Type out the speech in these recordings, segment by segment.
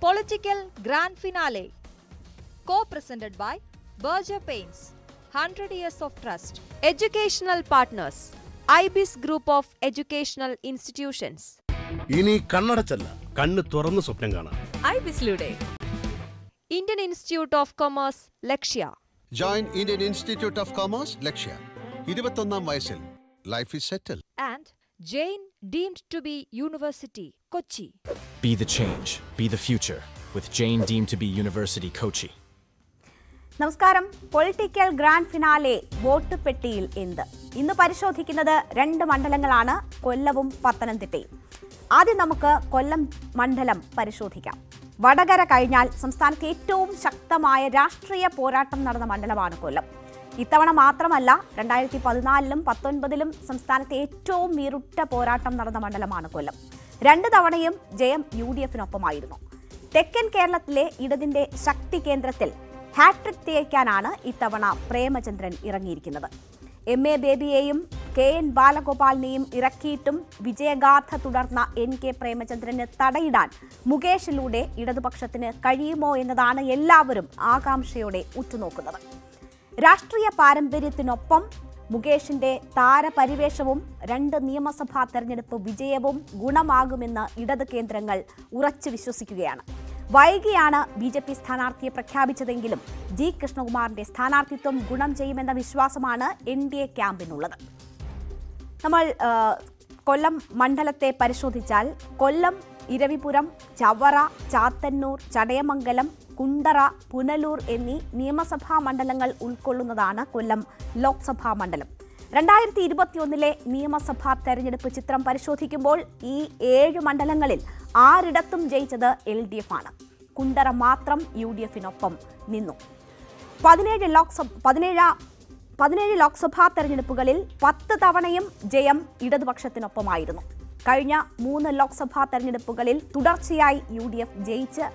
Political Grand Finale. Co presented by Berger Paints, 100 Years of Trust. Educational Partners, IBIS Group of Educational Institutions. ഇനി കണ്ണടച്ചല്ല കണ്ണ് തുറന്ന് സ്വപ്നം കാണാം ഐബിസിലൂടെ Indian Institute of Commerce Lakshya join Indian Institute of Commerce Lakshya ഇരുപത്തൊന്നാം വയസ്സിൽ life is settle and Jain deemed to be University Kochi Be the change, be the future with Jane deemed to be University Kochi. നമസ്കാരം political grand finale vote പെട്ടിയിൽ എന്ത് ഇന്ന് പരിശോധിക്കുന്നത് രണ്ട് മണ്ഡലങ്ങളാണ് കൊല്ലവും പത്തനംതിട്ടയും ആദ്യം നമുക്ക് കൊല്ലം മണ്ഡലം പരിശോധിക്കാം വടകര കഴിഞ്ഞാൽ സംസ്ഥാനത്ത് ഏറ്റവും ശക്തമായ രാഷ്ട്രീയ പോരാട്ടം നടന്ന മണ്ഡലമാണ് കൊല്ലം ഇത്തവണ മാത്രമല്ല രണ്ടായിരത്തി പതിനാലിലും പത്തൊൻപതിലും സംസ്ഥാനത്തെ ഏറ്റവും വീറുറ്റ പോരാട്ടം നടന്ന മണ്ഡലമാണ് കൊല്ലം രണ്ട് തവണയും ജയം യു ഡി എഫിനൊപ്പമായിരുന്നു തെക്കൻ കേരളത്തിലെ ഇടതിന്റെ ശക്തി കേന്ദ്രത്തിൽ ഹാട്രിക് തേക്കാനാണ് ഇത്തവണ പ്രേമചന്ദ്രൻ ഇറങ്ങിയിരിക്കുന്നത് എം എ ബേബിയെയും കെ എൻ ബാലഗോപാലിനെയും ഇറക്കിയിട്ടും വിജയഗാഥ തുടർന്ന എൻ കെ പ്രേമചന്ദ്രന് തടയിടാൻ മുകേഷിലൂടെ ഇടതുപക്ഷത്തിന് കഴിയുമോ എന്നതാണ് എല്ലാവരും ആകാംക്ഷയോടെ ഉറ്റുനോക്കുന്നത് രാഷ്ട്രീയ പാരമ്പര്യത്തിനൊപ്പം മുകേഷിന്റെ താരപരിവേഷവും രണ്ട് നിയമസഭാ തെരഞ്ഞെടുപ്പ് വിജയവും ഗുണമാകുമെന്ന് ഇടത് കേന്ദ്രങ്ങൾ ഉറച്ചു വിശ്വസിക്കുകയാണ് വൈകിയാണ് ബി ജെ പി സ്ഥാനാർത്ഥിയെ പ്രഖ്യാപിച്ചതെങ്കിലും ജി കൃഷ്ണകുമാറിന്റെ സ്ഥാനാർത്ഥിത്വം ഗുണം ചെയ്യുമെന്ന വിശ്വാസമാണ് എൻ ഡി എ ക്യാമ്പിനുള്ളത് നമ്മൾ ആ, കൊല്ലം മണ്ഡലത്തെ പരിശോധിച്ചാൽ കൊല്ലം ഇരവിപുരം ചവറ ചാത്തന്നൂർ ചടയമംഗലം കുണ്ടറ പുനലൂർ എന്നീ നിയമസഭാ മണ്ഡലങ്ങൾ ഉൾക്കൊള്ളുന്നതാണ് കൊല്ലം ലോക്സഭാ മണ്ഡലം രണ്ടായിരത്തി ഇരുപത്തിയൊന്നിലെ നിയമസഭാ തെരഞ്ഞെടുപ്പ് ചിത്രം പരിശോധിക്കുമ്പോൾ ഈ ഏഴ് മണ്ഡലങ്ങളിൽ ആറിടത്തും ജയിച്ചത് എൽ ഡി എഫ് ആണ് കുണ്ടറ മാത്രം യു ഡി എഫിനൊപ്പം നിന്നു പതിനേഴ് ലോക്സഭ പതിനേഴ് പതിനേഴ് ലോക്സഭാ തെരഞ്ഞെടുപ്പുകളിൽ പത്ത് തവണയും ജയം ഇടതുപക്ഷത്തിനൊപ്പമായിരുന്നു കഴിഞ്ഞ മൂന്ന് ലോക്സഭാ തെരഞ്ഞെടുപ്പുകളിൽ തുടർച്ചയായി യു ഡി എഫ് ജയിച്ച്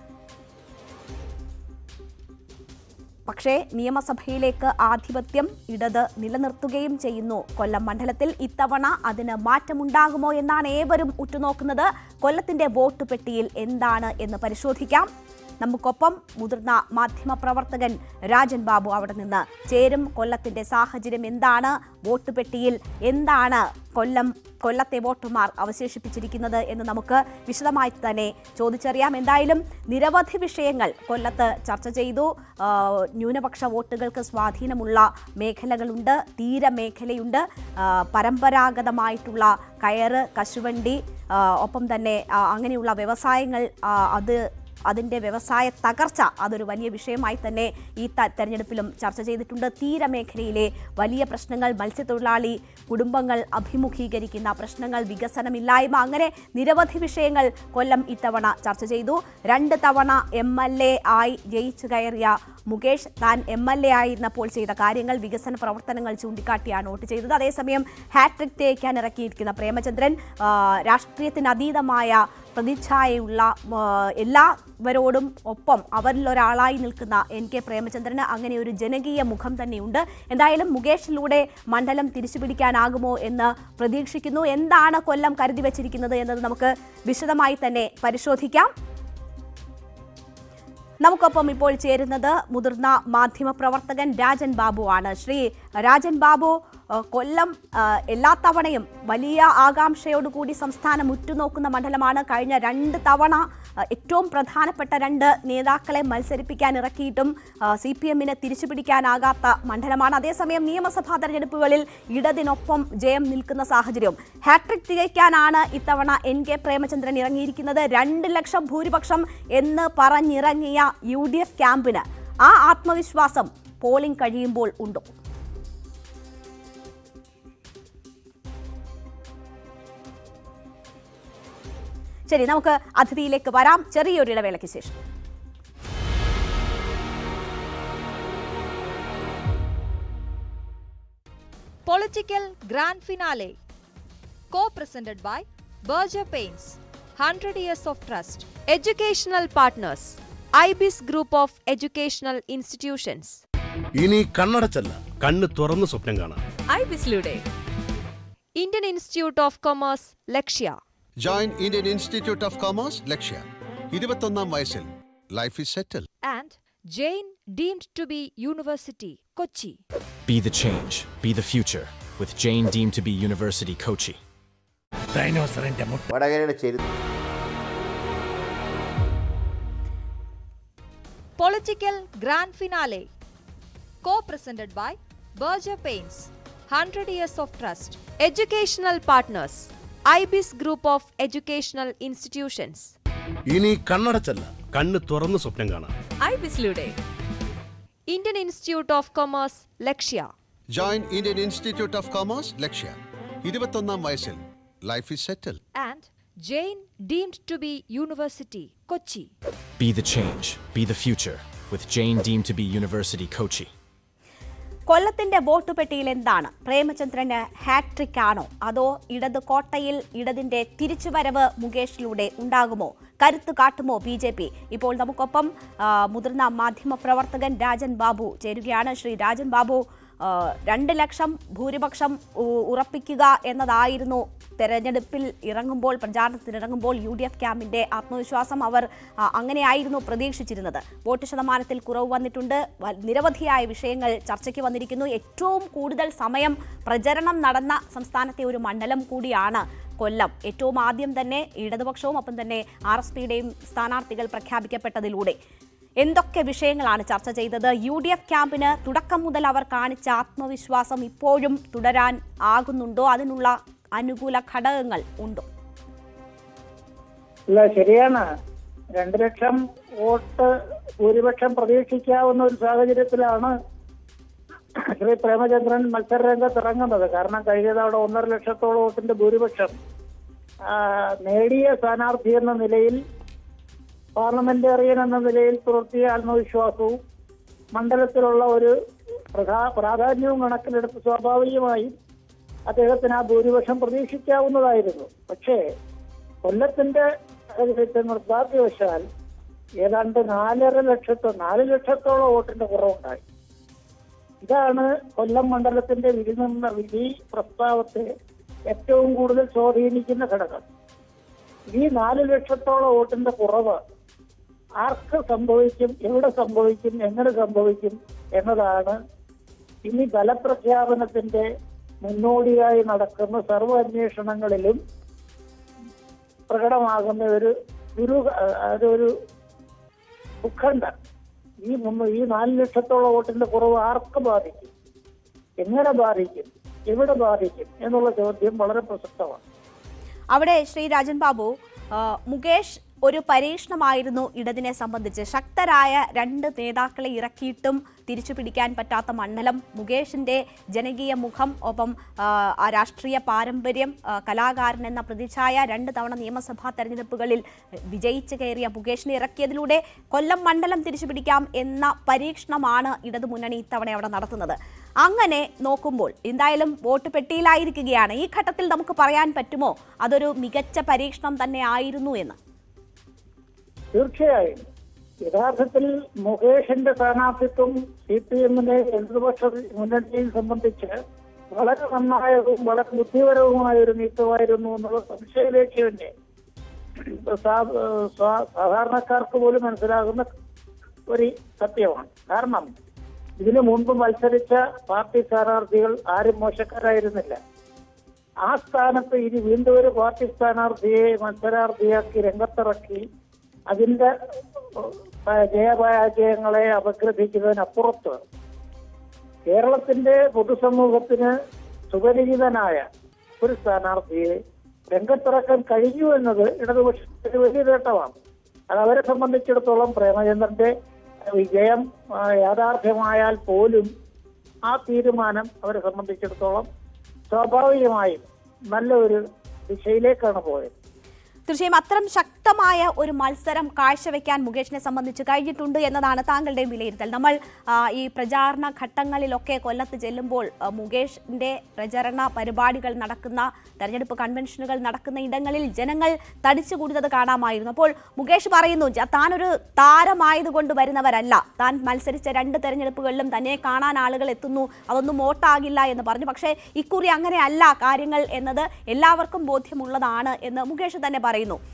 പക്ഷേ നിയമസഭയിലേക്ക് ആധിപത്യം ഇടത് നിലനിർത്തുകയും ചെയ്യുന്നു കൊല്ലം മണ്ഡലത്തിൽ ഇത്തവണ അതിന് മാറ്റമുണ്ടാകുമോ എന്നാണ് ഏവരും ഉറ്റുനോക്കുന്നത് കൊല്ലത്തിന്റെ വോട്ട് പെട്ടിയിൽ എന്താണ് എന്ന് പരിശോധിക്കാം നമുക്കൊപ്പം മുതിർന്ന മാധ്യമപ്രവർത്തകൻ രാജൻ ബാബു അവിടെ നിന്ന് ചേരും കൊല്ലത്തിന്റെ സാഹചര്യം എന്താണ് വോട്ട് പെട്ടിയിൽ എന്താണ് കൊല്ലം കൊല്ലത്തെ വോട്ടർമാർ അവശേഷിപ്പിച്ചിരിക്കുന്നത് എന്ന് നമുക്ക് വിശദമായി തന്നെ ചോദിച്ചറിയാം എന്തായാലും നിരവധി വിഷയങ്ങൾ കൊല്ലത്ത് ചർച്ച ചെയ്തു ആ, ന്യൂനപക്ഷ വോട്ടുകൾക്ക് സ്വാധീനമുള്ള മേഖലകളുണ്ട് തീരമേഖലയുണ്ട് ആ, പരമ്പരാഗതമായിട്ടുള്ള കയറ് കശുവണ്ടി ആ, ഒപ്പം തന്നെ ആ, അങ്ങനെയുള്ള വ്യവസായങ്ങൾ ആ, അത് അതിന്റെ വ്യവസായ തകർച്ച അതൊരു വലിയ വിഷയമായി തന്നെ ഈ ത- തെരഞ്ഞെടുപ്പിലും ചർച്ച ചെയ്തിട്ടുണ്ട് തീരമേഖലയിലെ വലിയ പ്രശ്നങ്ങൾ മത്സ്യത്തൊഴിലാളി കുടുംബങ്ങൾ അഭിമുഖീകരിക്കുന്ന പ്രശ്നങ്ങൾ വികസനമില്ലായ്മ അങ്ങനെ നിരവധി വിഷയങ്ങൾ കൊല്ലം ഇത്തവണ ചർച്ച ചെയ്തു രണ്ട് തവണ എം എൽ എ ആയി ജയിച്ചു കയറിയ മുകേഷ് താൻ എം എൽ എ ആയിരുന്നപ്പോൾ ചെയ്ത കാര്യങ്ങൾ വികസന പ്രവർത്തനങ്ങൾ ചൂണ്ടിക്കാട്ടിയാണ് വോട്ട് ചെയ്തത് അതേസമയം ഹാട്രിക് തേക്കാൻ ഇറക്കിയിരിക്കുന്ന പ്രേമചന്ദ്രൻ ആ, രാഷ്ട്രീയത്തിന് അതീതമായ പ്രതിച്ഛായയുള്ള ആ, എല്ലാവരോടും ഒപ്പം അവരിൽ ഒരാളായി നിൽക്കുന്ന എൻ കെ പ്രേമചന്ദ്രന് അങ്ങനെ ഒരു ജനകീയ മുഖം തന്നെയുണ്ട് എന്തായാലും മുകേഷിലൂടെ മണ്ഡലം തിരിച്ചുപിടിക്കാനാകുമോ എന്ന് പ്രതീക്ഷിക്കുന്നു എന്താണ് കൊല്ലം കരുതി വച്ചിരിക്കുന്നത് എന്നത് നമുക്ക് വിശദമായി തന്നെ പരിശോധിക്കാം നമുക്കൊപ്പം ഇപ്പോൾ ചേരുന്നത് മുതിർന്ന മാധ്യമപ്രവർത്തകൻ രാജൻ ബാബു ആണ് ശ്രീ രാജൻ ബാബു ഏഹ്, കൊല്ലം ഏഹ്, എല്ലാ തവണയും വലിയ ആകാംക്ഷയോടുകൂടി സംസ്ഥാനം ഉറ്റുനോക്കുന്ന മണ്ഡലമാണ് കഴിഞ്ഞ രണ്ട് തവണ ഏഹ്, ഏറ്റവും പ്രധാനപ്പെട്ട രണ്ട് നേതാക്കളെ മത്സരിപ്പിക്കാൻ ഇറക്കിയിട്ടും സി പി എമ്മിന് തിരിച്ചുപിടിക്കാനാകാത്ത മണ്ഡലമാണ് അതേസമയം നിയമസഭാ തെരഞ്ഞെടുപ്പുകളിൽ ഇടതിനൊപ്പം ജയം നിൽക്കുന്ന സാഹചര്യവും ഹാട്രിക് തികയ്ക്കാനാണ് ഇത്തവണ എൻ കെ പ്രേമചന്ദ്രൻ ഇറങ്ങിയിരിക്കുന്നത് രണ്ട് ലക്ഷം ഭൂരിപക്ഷം എന്ന് പറഞ്ഞിറങ്ങിയ യു ഡി എഫ് ക്യാമ്പിന് ആ ആത്മവിശ്വാസം പോളിംഗ് കഴിയുമ്പോൾ ഉണ്ടോ ശരി നമുക്ക് അതിഥിയിലേക്ക് വരാം ചെറിയൊരു ഇടവേളയ്ക്ക് ശേഷം Political Grand Finale. Co presented by Berger Paints, 100 Years of Trust. Educational Partners, IBIS Group of Educational Institutions. ഇനി കണ്ണടച്ചല്ല കണ്ണ് തുറന്ന് സ്വപ്നം കാണാം ഐബിസിലൂടെ Indian Institute of Commerce Lakshya join Indian Institute of Commerce Lakshya ഇരുപത്തൊന്നാം വയസ്സിൽ life is settle and Jain deemed to be University, Kochi. Be the change. Be the future. With Jane deemed to be University Kochi. ഡൈനോസറിന്റെ മുട്ട വടകരയുടെ ചെരു Political Grand Finale. Co-presented by Berger Paints, 100 Years of Trust. Educational Partners, IBIS Group of Educational Institutions. ഇനി കണ്ണടച്ചല്ല കണ്ണ് തുറന്ന് സ്വപ്നം കാണാം ഐബിസിലൂടെ Indian Institute of Commerce Lakshya join Indian Institute of Commerce Lakshya ഇരുപത്തൊന്നാം വയസ്സിൽ life is settle and Jain deemed to be University Kochi Be the change. Be the future. With Jane deemed to be University Kochi. കൊല്ലത്തിന്റെ vote പെട്ടിയിൽ എന്താണ് പ്രേമചന്ദ്രന് hat trick ആണോ അതോ ഇടത് കോട്ടയിൽ ഇടതിന്റെ തിരിച്ചുവരവ് മുകേഷിലൂടെ ഉണ്ടാകുമോ കരുത്ത് കാട്ടുമോ ബി ജെ പി ഇപ്പോൾ നമുക്കൊപ്പം ആ, മുതിർന്ന മാധ്യമ പ്രവർത്തകൻ രാജൻ ബാബു ചേരുകയാണ് ശ്രീ രാജൻ ബാബു ആ, രണ്ട് ലക്ഷം ഭൂരിപക്ഷം ഉ- ഉറപ്പിക്കുക എന്നതായിരുന്നു തെരഞ്ഞെടുപ്പിൽ ഇറങ്ങുമ്പോൾ പ്രചാരണത്തിന് ഇറങ്ങുമ്പോൾ യു ഡി എഫ് ക്യാമ്പിന്റെ ആത്മവിശ്വാസം അവർ ആ, അങ്ങനെയായിരുന്നു പ്രതീക്ഷിച്ചിരുന്നത് വോട്ട് ശതമാനത്തിൽ കുറവ് വന്നിട്ടുണ്ട് വ- നിരവധിയായ വിഷയങ്ങൾ ചർച്ചയ്ക്ക് വന്നിരിക്കുന്നു ഏറ്റവും കൂടുതൽ സമയം പ്രചരണം നടന്ന സംസ്ഥാനത്തെ ഒരു മണ്ഡലം കൂടിയാണ് കൊല്ലം ഏറ്റവും ആദ്യം തന്നെ ഇടതുപക്ഷവും ഒപ്പം തന്നെ ആർ എസ് പിയുടെയും സ്ഥാനാർത്ഥികൾ പ്രഖ്യാപിക്കപ്പെട്ടതിലൂടെ എന്തൊക്കെ വിഷയങ്ങളാണ് ചർച്ച ചെയ്തത് യു ഡി എഫ് ക്യാമ്പിന് തുടക്കം മുതൽ അവർ കാണിച്ച ആത്മവിശ്വാസം ഇപ്പോഴും തുടരാൻ ആകുന്നുണ്ടോ അതിനുള്ള അനുകൂല ഘടകങ്ങൾ ഉണ്ടോ ഇല്ല ശരിയാണ് രണ്ടു ലക്ഷം വോട്ട് ഭൂരിപക്ഷം പ്രതീക്ഷിക്കാവുന്ന ഒരു സാഹചര്യത്തിലാണ് ശ്രീ പ്രേമചന്ദ്രൻ മത്സര രംഗത്ത് ഇറങ്ങുന്നത് കാരണം കഴിഞ്ഞ തവണ ഒന്നര ലക്ഷത്തോളം വോട്ടിന്റെ ഭൂരിപക്ഷം ആ, നേടിയ സ്ഥാനാർത്ഥി എന്ന നിലയിൽ പാർലമെന്റേറിയൻ എന്ന നിലയിൽ പുലർത്തിയ ആത്മവിശ്വാസവും മണ്ഡലത്തിലുള്ള ഒരു പ്രധാ- പ്രാധാന്യവും കണക്കിലെടുത്ത് സ്വാഭാവികമായും അദ്ദേഹത്തിന് ആ ഭൂരിപക്ഷം പ്രതീക്ഷിക്കാവുന്നതായിരുന്നു പക്ഷേ കൊല്ലത്തിന്റെ സാഹചര്യത്തിൽ നിർഭാഗ്യവശാൽ ഏതാണ്ട് നാലര ലക്ഷത്തോ നാല് ലക്ഷത്തോളം വോട്ടിന്റെ കുറവുണ്ടായി ഇതാണ് കൊല്ലം മണ്ഡലത്തിന്റെ വിധി നിന്ന വിധി പ്രസ്താവത്തെ ഏറ്റവും കൂടുതൽ സ്വാധീനിക്കുന്ന ഘടകം ഈ നാല് ലക്ഷത്തോളം വോട്ടിന്റെ കുറവ് ആർക്ക് സംഭവിക്കും എവിടെ സംഭവിക്കും എങ്ങനെ സംഭവിക്കും എന്നതാണ് ഇനി ഫലപ്രഖ്യാപനത്തിന്റെ മുന്നോടിയായി നടക്കുന്ന സർവ്വ അന്വേഷണങ്ങളിലും പ്രകടമാകുന്ന ഒരു ഗുരു അതൊരു ഉത്കണ്ഠ ഈ മുമ്പ് ഈ നാല് ലക്ഷത്തോളം വോട്ടിന്റെ കുറവ് ആർക്ക് ബാധിക്കും എങ്ങനെ ബാധിക്കും എവിടെ ബാധിക്കും എന്നുള്ള ചോദ്യം വളരെ പ്രസക്തമാണ് അവിടെ ശ്രീ രാജൻ ബാബു ആ, മുകേഷ് ഒരു പരീക്ഷണമായിരുന്നു ഇടതിനെ സംബന്ധിച്ച് ശക്തരായ രണ്ട് നേതാക്കളെ ഇറക്കിയിട്ടും തിരിച്ചു പിടിക്കാൻ പറ്റാത്ത മണ്ഡലം മുകേഷിന്റെ ജനകീയ മുഖം ഒപ്പം ആ, ആ രാഷ്ട്രീയ പാരമ്പര്യം ആ, കലാകാരൻ എന്ന പ്രതിച്ഛായ രണ്ട് തവണ നിയമസഭാ തെരഞ്ഞെടുപ്പുകളിൽ വിജയിച്ചു കയറിയ മുകേഷിനെ ഇറക്കിയതിലൂടെ കൊല്ലം മണ്ഡലം തിരിച്ചു പിടിക്കാം എന്ന പരീക്ഷണമാണ് ഇടതു മുന്നണി ഇത്തവണ അവിടെ നടത്തുന്നത് അങ്ങനെ നോക്കുമ്പോൾ എന്തായാലും വോട്ട് പെട്ടിയിലായിരിക്കുകയാണ് ഈ ഘട്ടത്തിൽ നമുക്ക് പറയാൻ പറ്റുമോ അതൊരു മികച്ച പരീക്ഷണം തന്നെ ആയിരുന്നു എന്ന് തീർച്ചയായും യഥാർത്ഥത്തിൽ മുകേഷിന്റെ സ്ഥാനാർത്ഥിത്വം സി പി എമ്മിനെ ഇടതുപക്ഷ മുന്നണിയെ സംബന്ധിച്ച് വളരെ നന്നായതും വളരെ ബുദ്ധിപരവുമായ ഒരു നീക്കമായിരുന്നു എന്നുള്ള സംശയലേഖ്യന്റെ സാ- സാ- സാധാരണക്കാർക്ക് പോലും മനസ്സിലാകുന്ന ഒരു സത്യമാണ് കാരണം ഇതിനു മുൻപ് മത്സരിച്ച പാർട്ടി സ്ഥാനാർത്ഥികൾ ആരും മോശക്കാരായിരുന്നില്ല ആ സ്ഥാനത്ത് ഇനി വീണ്ടും ഒരു പാർട്ടി സ്ഥാനാർത്ഥിയെ മത്സരാർത്ഥിയാക്കി രംഗത്തിറക്കി അതിന്റെ ഏഹ്, ജയപരാജയങ്ങളെ അപഗ്രഥിക്കുന്നതിനപ്പുറത്ത് കേരളത്തിന്റെ പൊതുസമൂഹത്തിന് സുപരിചിതനായ ഒരു സ്ഥാനാർത്ഥിയെ രംഗത്തിറക്കാൻ കഴിഞ്ഞു എന്നത് ഇടതുപക്ഷത്തിന് വലിയ നേട്ടമാണ് അത് അവരെ സംബന്ധിച്ചിടത്തോളം പ്രേമചന്ദ്രന്റെ വിജയം ആ, യാഥാർത്ഥ്യമായാൽ പോലും ആ തീരുമാനം അവരെ സംബന്ധിച്ചിടത്തോളം സ്വാഭാവികമായും നല്ല ഒരു ദിശയിലേക്കാണ് പോയത് തീർച്ചയായും അത്തരം ശക്തമായ ഒരു മത്സരം കാഴ്ചവെക്കാൻ മുകേഷിനെ സംബന്ധിച്ച് കഴിഞ്ഞിട്ടുണ്ട് എന്നതാണ് താങ്കളുടെയും വിലയിരുത്തൽ നമ്മൾ ആ, ഈ പ്രചാരണ ഘട്ടങ്ങളിലൊക്കെ കൊല്ലത്ത് ചെല്ലുമ്പോൾ ആ, മുകേഷിന്റെ പ്രചരണ പരിപാടികൾ നടക്കുന്ന തെരഞ്ഞെടുപ്പ് കൺവെൻഷനുകൾ നടക്കുന്ന ഇടങ്ങളിൽ ജനങ്ങൾ തടിച്ചുകൂടുന്നത് കാണാമായിരുന്നു അപ്പോൾ മുകേഷ് പറയുന്നു "ജ- താനൊരു താരമായതുകൊണ്ട് വരുന്നവരല്ല താൻ മത്സരിച്ച രണ്ട് തെരഞ്ഞെടുപ്പുകളിലും തന്നെ കാണാൻ ആളുകൾ എത്തുന്നു അതൊന്നും വോട്ടാകില്ല എന്ന് പറഞ്ഞു പക്ഷേ ഇക്കുറി അങ്ങനെയല്ല കാര്യങ്ങൾ എന്നത് എല്ലാവർക്കും ബോധ്യമുള്ളതാണ് എന്ന് മുകേഷ് തന്നെ പറയുന്നു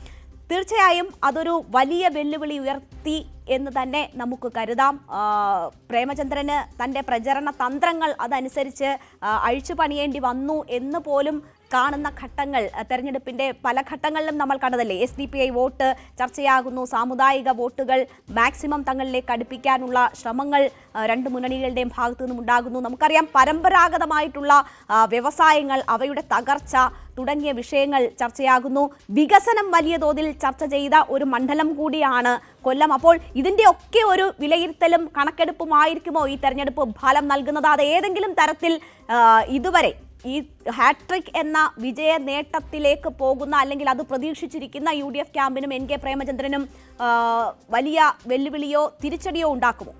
തീർച്ചയായും അതൊരു വലിയ വെല്ലുവിളി ഉയർത്തി എന്ന് തന്നെ നമുക്ക് കരുതാം ആ, പ്രേമചന്ദ്രന് തന്റെ പ്രചരണ തന്ത്രങ്ങൾ അതനുസരിച്ച് ആ, അഴിച്ചു പണിയേണ്ടി വന്നു എന്ന് പോലും കാണുന്ന ഘട്ടങ്ങൾ ആ, തെരഞ്ഞെടുപ്പിന്റെ പല ഘട്ടങ്ങളിലും നമ്മൾ കണ്ടതല്ലേ S D P I vote ചർച്ചയാകുന്നു സാമുദായിക വോട്ടുകൾ മാക്സിമം തങ്ങളിലേക്ക് അടുപ്പിക്കാനുള്ള ശ്രമങ്ങൾ ആ, രണ്ട് മുന്നണികളുടെയും ഭാഗത്തു നിന്നും ഉണ്ടാകുന്നു നമുക്കറിയാം പരമ്പരാഗതമായിട്ടുള്ള ആ, വ്യവസായങ്ങൾ അവയുടെ തകർച്ച തുടങ്ങിയ വിഷയങ്ങൾ ചർച്ചയാകുന്നു വികസനം വലിയ തോതിൽ ചർച്ച ചെയ്ത ഒരു മണ്ഡലം കൂടിയാണ് കൊല്ലം അപ്പോൾ ഇതിന്റെ ഒക്കെ ഒരു വിലയിരുത്തലും കണക്കെടുപ്പുമായിരിക്കുമോ ഈ തെരഞ്ഞെടുപ്പ് ഫലം നൽകുന്നത് അത് ഏതെങ്കിലും തരത്തിൽ ആ, ഇതുവരെ ഈ ഹാട്രിക് എന്ന വിജയ നേട്ടത്തിലേക്ക് പോകുന്ന അല്ലെങ്കിൽ അത് പ്രതീക്ഷിച്ചിരിക്കുന്ന യു ഡി എഫ് ക്യാമ്പിനും എൻ കെ പ്രേമചന്ദ്രനും ആ, വലിയ വെല്ലുവിളിയോ തിരിച്ചടിയോ ഉണ്ടാക്കുമോ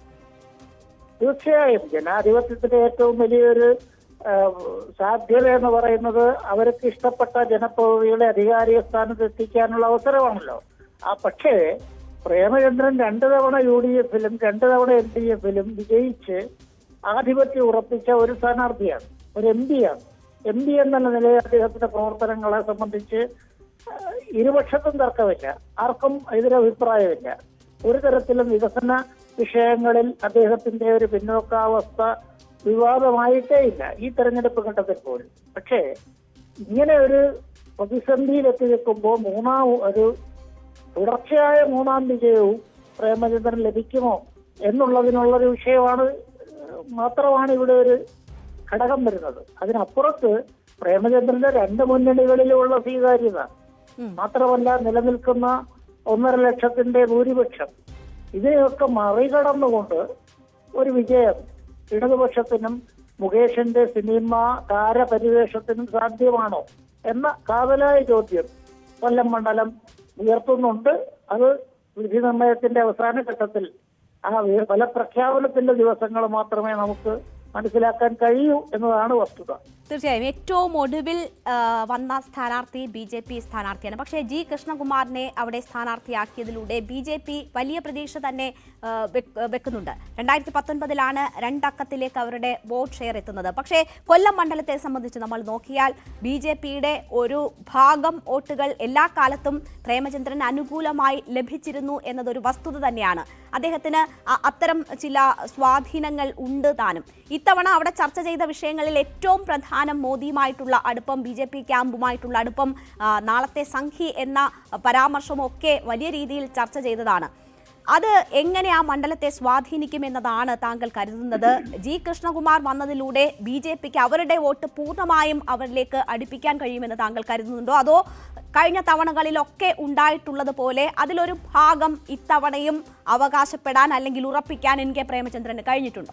തീർച്ചയായും ജനാധിപത്യത്തിന്റെ ഏറ്റവും വലിയൊരു ആ, സാധ്യത എന്ന് പറയുന്നത് അവർക്ക് ഇഷ്ടപ്പെട്ട ജനപ്രതിനിധികളെ അധികാരിക സ്ഥാനത്ത് എത്തിക്കാനുള്ള അവസരമാണല്ലോ ആ പക്ഷേ പ്രേമചന്ദ്രൻ രണ്ടു തവണ യു ഡി എഫിലും രണ്ടു തവണ എൽ ഡി എഫിലും വിജയിച്ച് ആധിപത്യം ഉറപ്പിച്ച ഒരു സ്ഥാനാർത്ഥിയാണ് ഒരു എം പിയാണ് എം പി എന്നുള്ള നിലയിൽ അദ്ദേഹത്തിന്റെ പ്രവർത്തനങ്ങളെ സംബന്ധിച്ച് ആ, ഇരുപക്ഷത്തും തർക്കമില്ല ആർക്കും എതിരഭിപ്രായമില്ല ഒരു തരത്തിലും വികസന വിഷയങ്ങളിൽ അദ്ദേഹത്തിന്റെ ഒരു പിന്നോക്കാവസ്ഥ വിവാദമായിട്ടേ ഇല്ല ഈ തെരഞ്ഞെടുപ്പ് ഘട്ടത്തിൽ പോലും പക്ഷേ ഇങ്ങനെ ഒരു പ്രതിസന്ധിയിലെത്തി നിൽക്കുമ്പോൾ മൂന്നാം ഒരു തുടർച്ചയായ മൂന്നാം വിജയവും പ്രേമചന്ദ്രൻ ലഭിക്കുമോ എന്നുള്ളതിനുള്ളൊരു വിഷയമാണ് ഏഹ്, മാത്രമാണ് ഇവിടെ ഒരു ഘടകം വരുന്നത് അതിനപ്പുറത്ത് പ്രേമചന്ദ്രന്റെ രണ്ട് മുന്നണികളിലുമുള്ള സ്വീകാര്യത മാത്രമല്ല നിലനിൽക്കുന്ന ഒന്നര ലക്ഷത്തിന്റെ ഭൂരിപക്ഷം ഇതിനെയൊക്കെ മറികടന്നുകൊണ്ട് ഒരു വിജയം ഇടതുപക്ഷത്തിനും മുകേഷിന്റെ സിനിമ താരപരിവേഷത്തിനും സാധ്യമാണോ എന്ന കാതലായ ചോദ്യം കൊല്ലം മണ്ഡലം ഉയർത്തുന്നുണ്ട് അത് വിധി നിർണയത്തിന്റെ അവസാന ഘട്ടത്തിൽ ആ വി- ഫലപ്രഖ്യാപനത്തിന്റെ ദിവസങ്ങൾ മാത്രമേ നമുക്ക് മനസ്സിലാക്കാൻ കഴിയൂ എന്നതാണ് വസ്തുത തീർച്ചയായും ഏറ്റവും ഒടുവിൽ ആ, വന്ന സ്ഥാനാർത്ഥി ബി ജെ പി സ്ഥാനാർത്ഥിയാണ് പക്ഷേ ജി കൃഷ്ണകുമാറിനെ അവിടെ സ്ഥാനാർത്ഥിയാക്കിയതിലൂടെ ബി ജെ പി വലിയ പ്രതീക്ഷ തന്നെ ആ, വെക്ക്- വെക്കുന്നുണ്ട് രണ്ടായിരത്തി പത്തൊൻപതിലാണ് രണ്ടക്കത്തിലേക്ക് അവരുടെ വോട്ട് ഷെയർ എത്തുന്നത് പക്ഷേ കൊല്ലം മണ്ഡലത്തെ സംബന്ധിച്ച് നമ്മൾ നോക്കിയാൽ ബി ജെ പിയുടെ ഒരു ഭാഗം വോട്ടുകൾ എല്ലാ കാലത്തും പ്രേമചന്ദ്രന് അനുകൂലമായി ലഭിച്ചിരുന്നു എന്നതൊരു വസ്തുത തന്നെയാണ് അദ്ദേഹത്തിന് അ- അത്തരം ചില സ്വാധീനങ്ങൾ ഉണ്ട് താനും ഇത്തവണ അവിടെ ചർച്ച ചെയ്ത വിഷയങ്ങളിൽ ഏറ്റവും പ്രധാനം മോദിയുമായിട്ടുള്ള അടുപ്പം ബി ജെ പി ക്യാമ്പുമായിട്ടുള്ള അടുപ്പം ആ, നാളത്തെ സംഘി എന്ന പരാമർശമൊക്കെ വലിയ രീതിയിൽ ചർച്ച ചെയ്തതാണ് അത് എങ്ങനെ ആ മണ്ഡലത്തെ സ്വാധീനിക്കുമെന്നതാണ് താങ്കൾ കരുതുന്നത് ജി കൃഷ്ണകുമാർ വന്നതിലൂടെ ബി ജെ പിക്ക് അവരുടെ വോട്ട് പൂർണ്ണമായും അവരിലേക്ക് അടുപ്പിക്കാൻ കഴിയുമെന്ന് താങ്കൾ കരുതുന്നുണ്ടോ അതോ കഴിഞ്ഞ തവണകളിലൊക്കെ ഉണ്ടായിട്ടുള്ളത് പോലെ അതിലൊരു ഭാഗം ഇത്തവണയും അവകാശപ്പെടാൻ അല്ലെങ്കിൽ ഉറപ്പിക്കാൻ എൻ കെ പ്രേമചന്ദ്രന് കഴിഞ്ഞിട്ടുണ്ടോ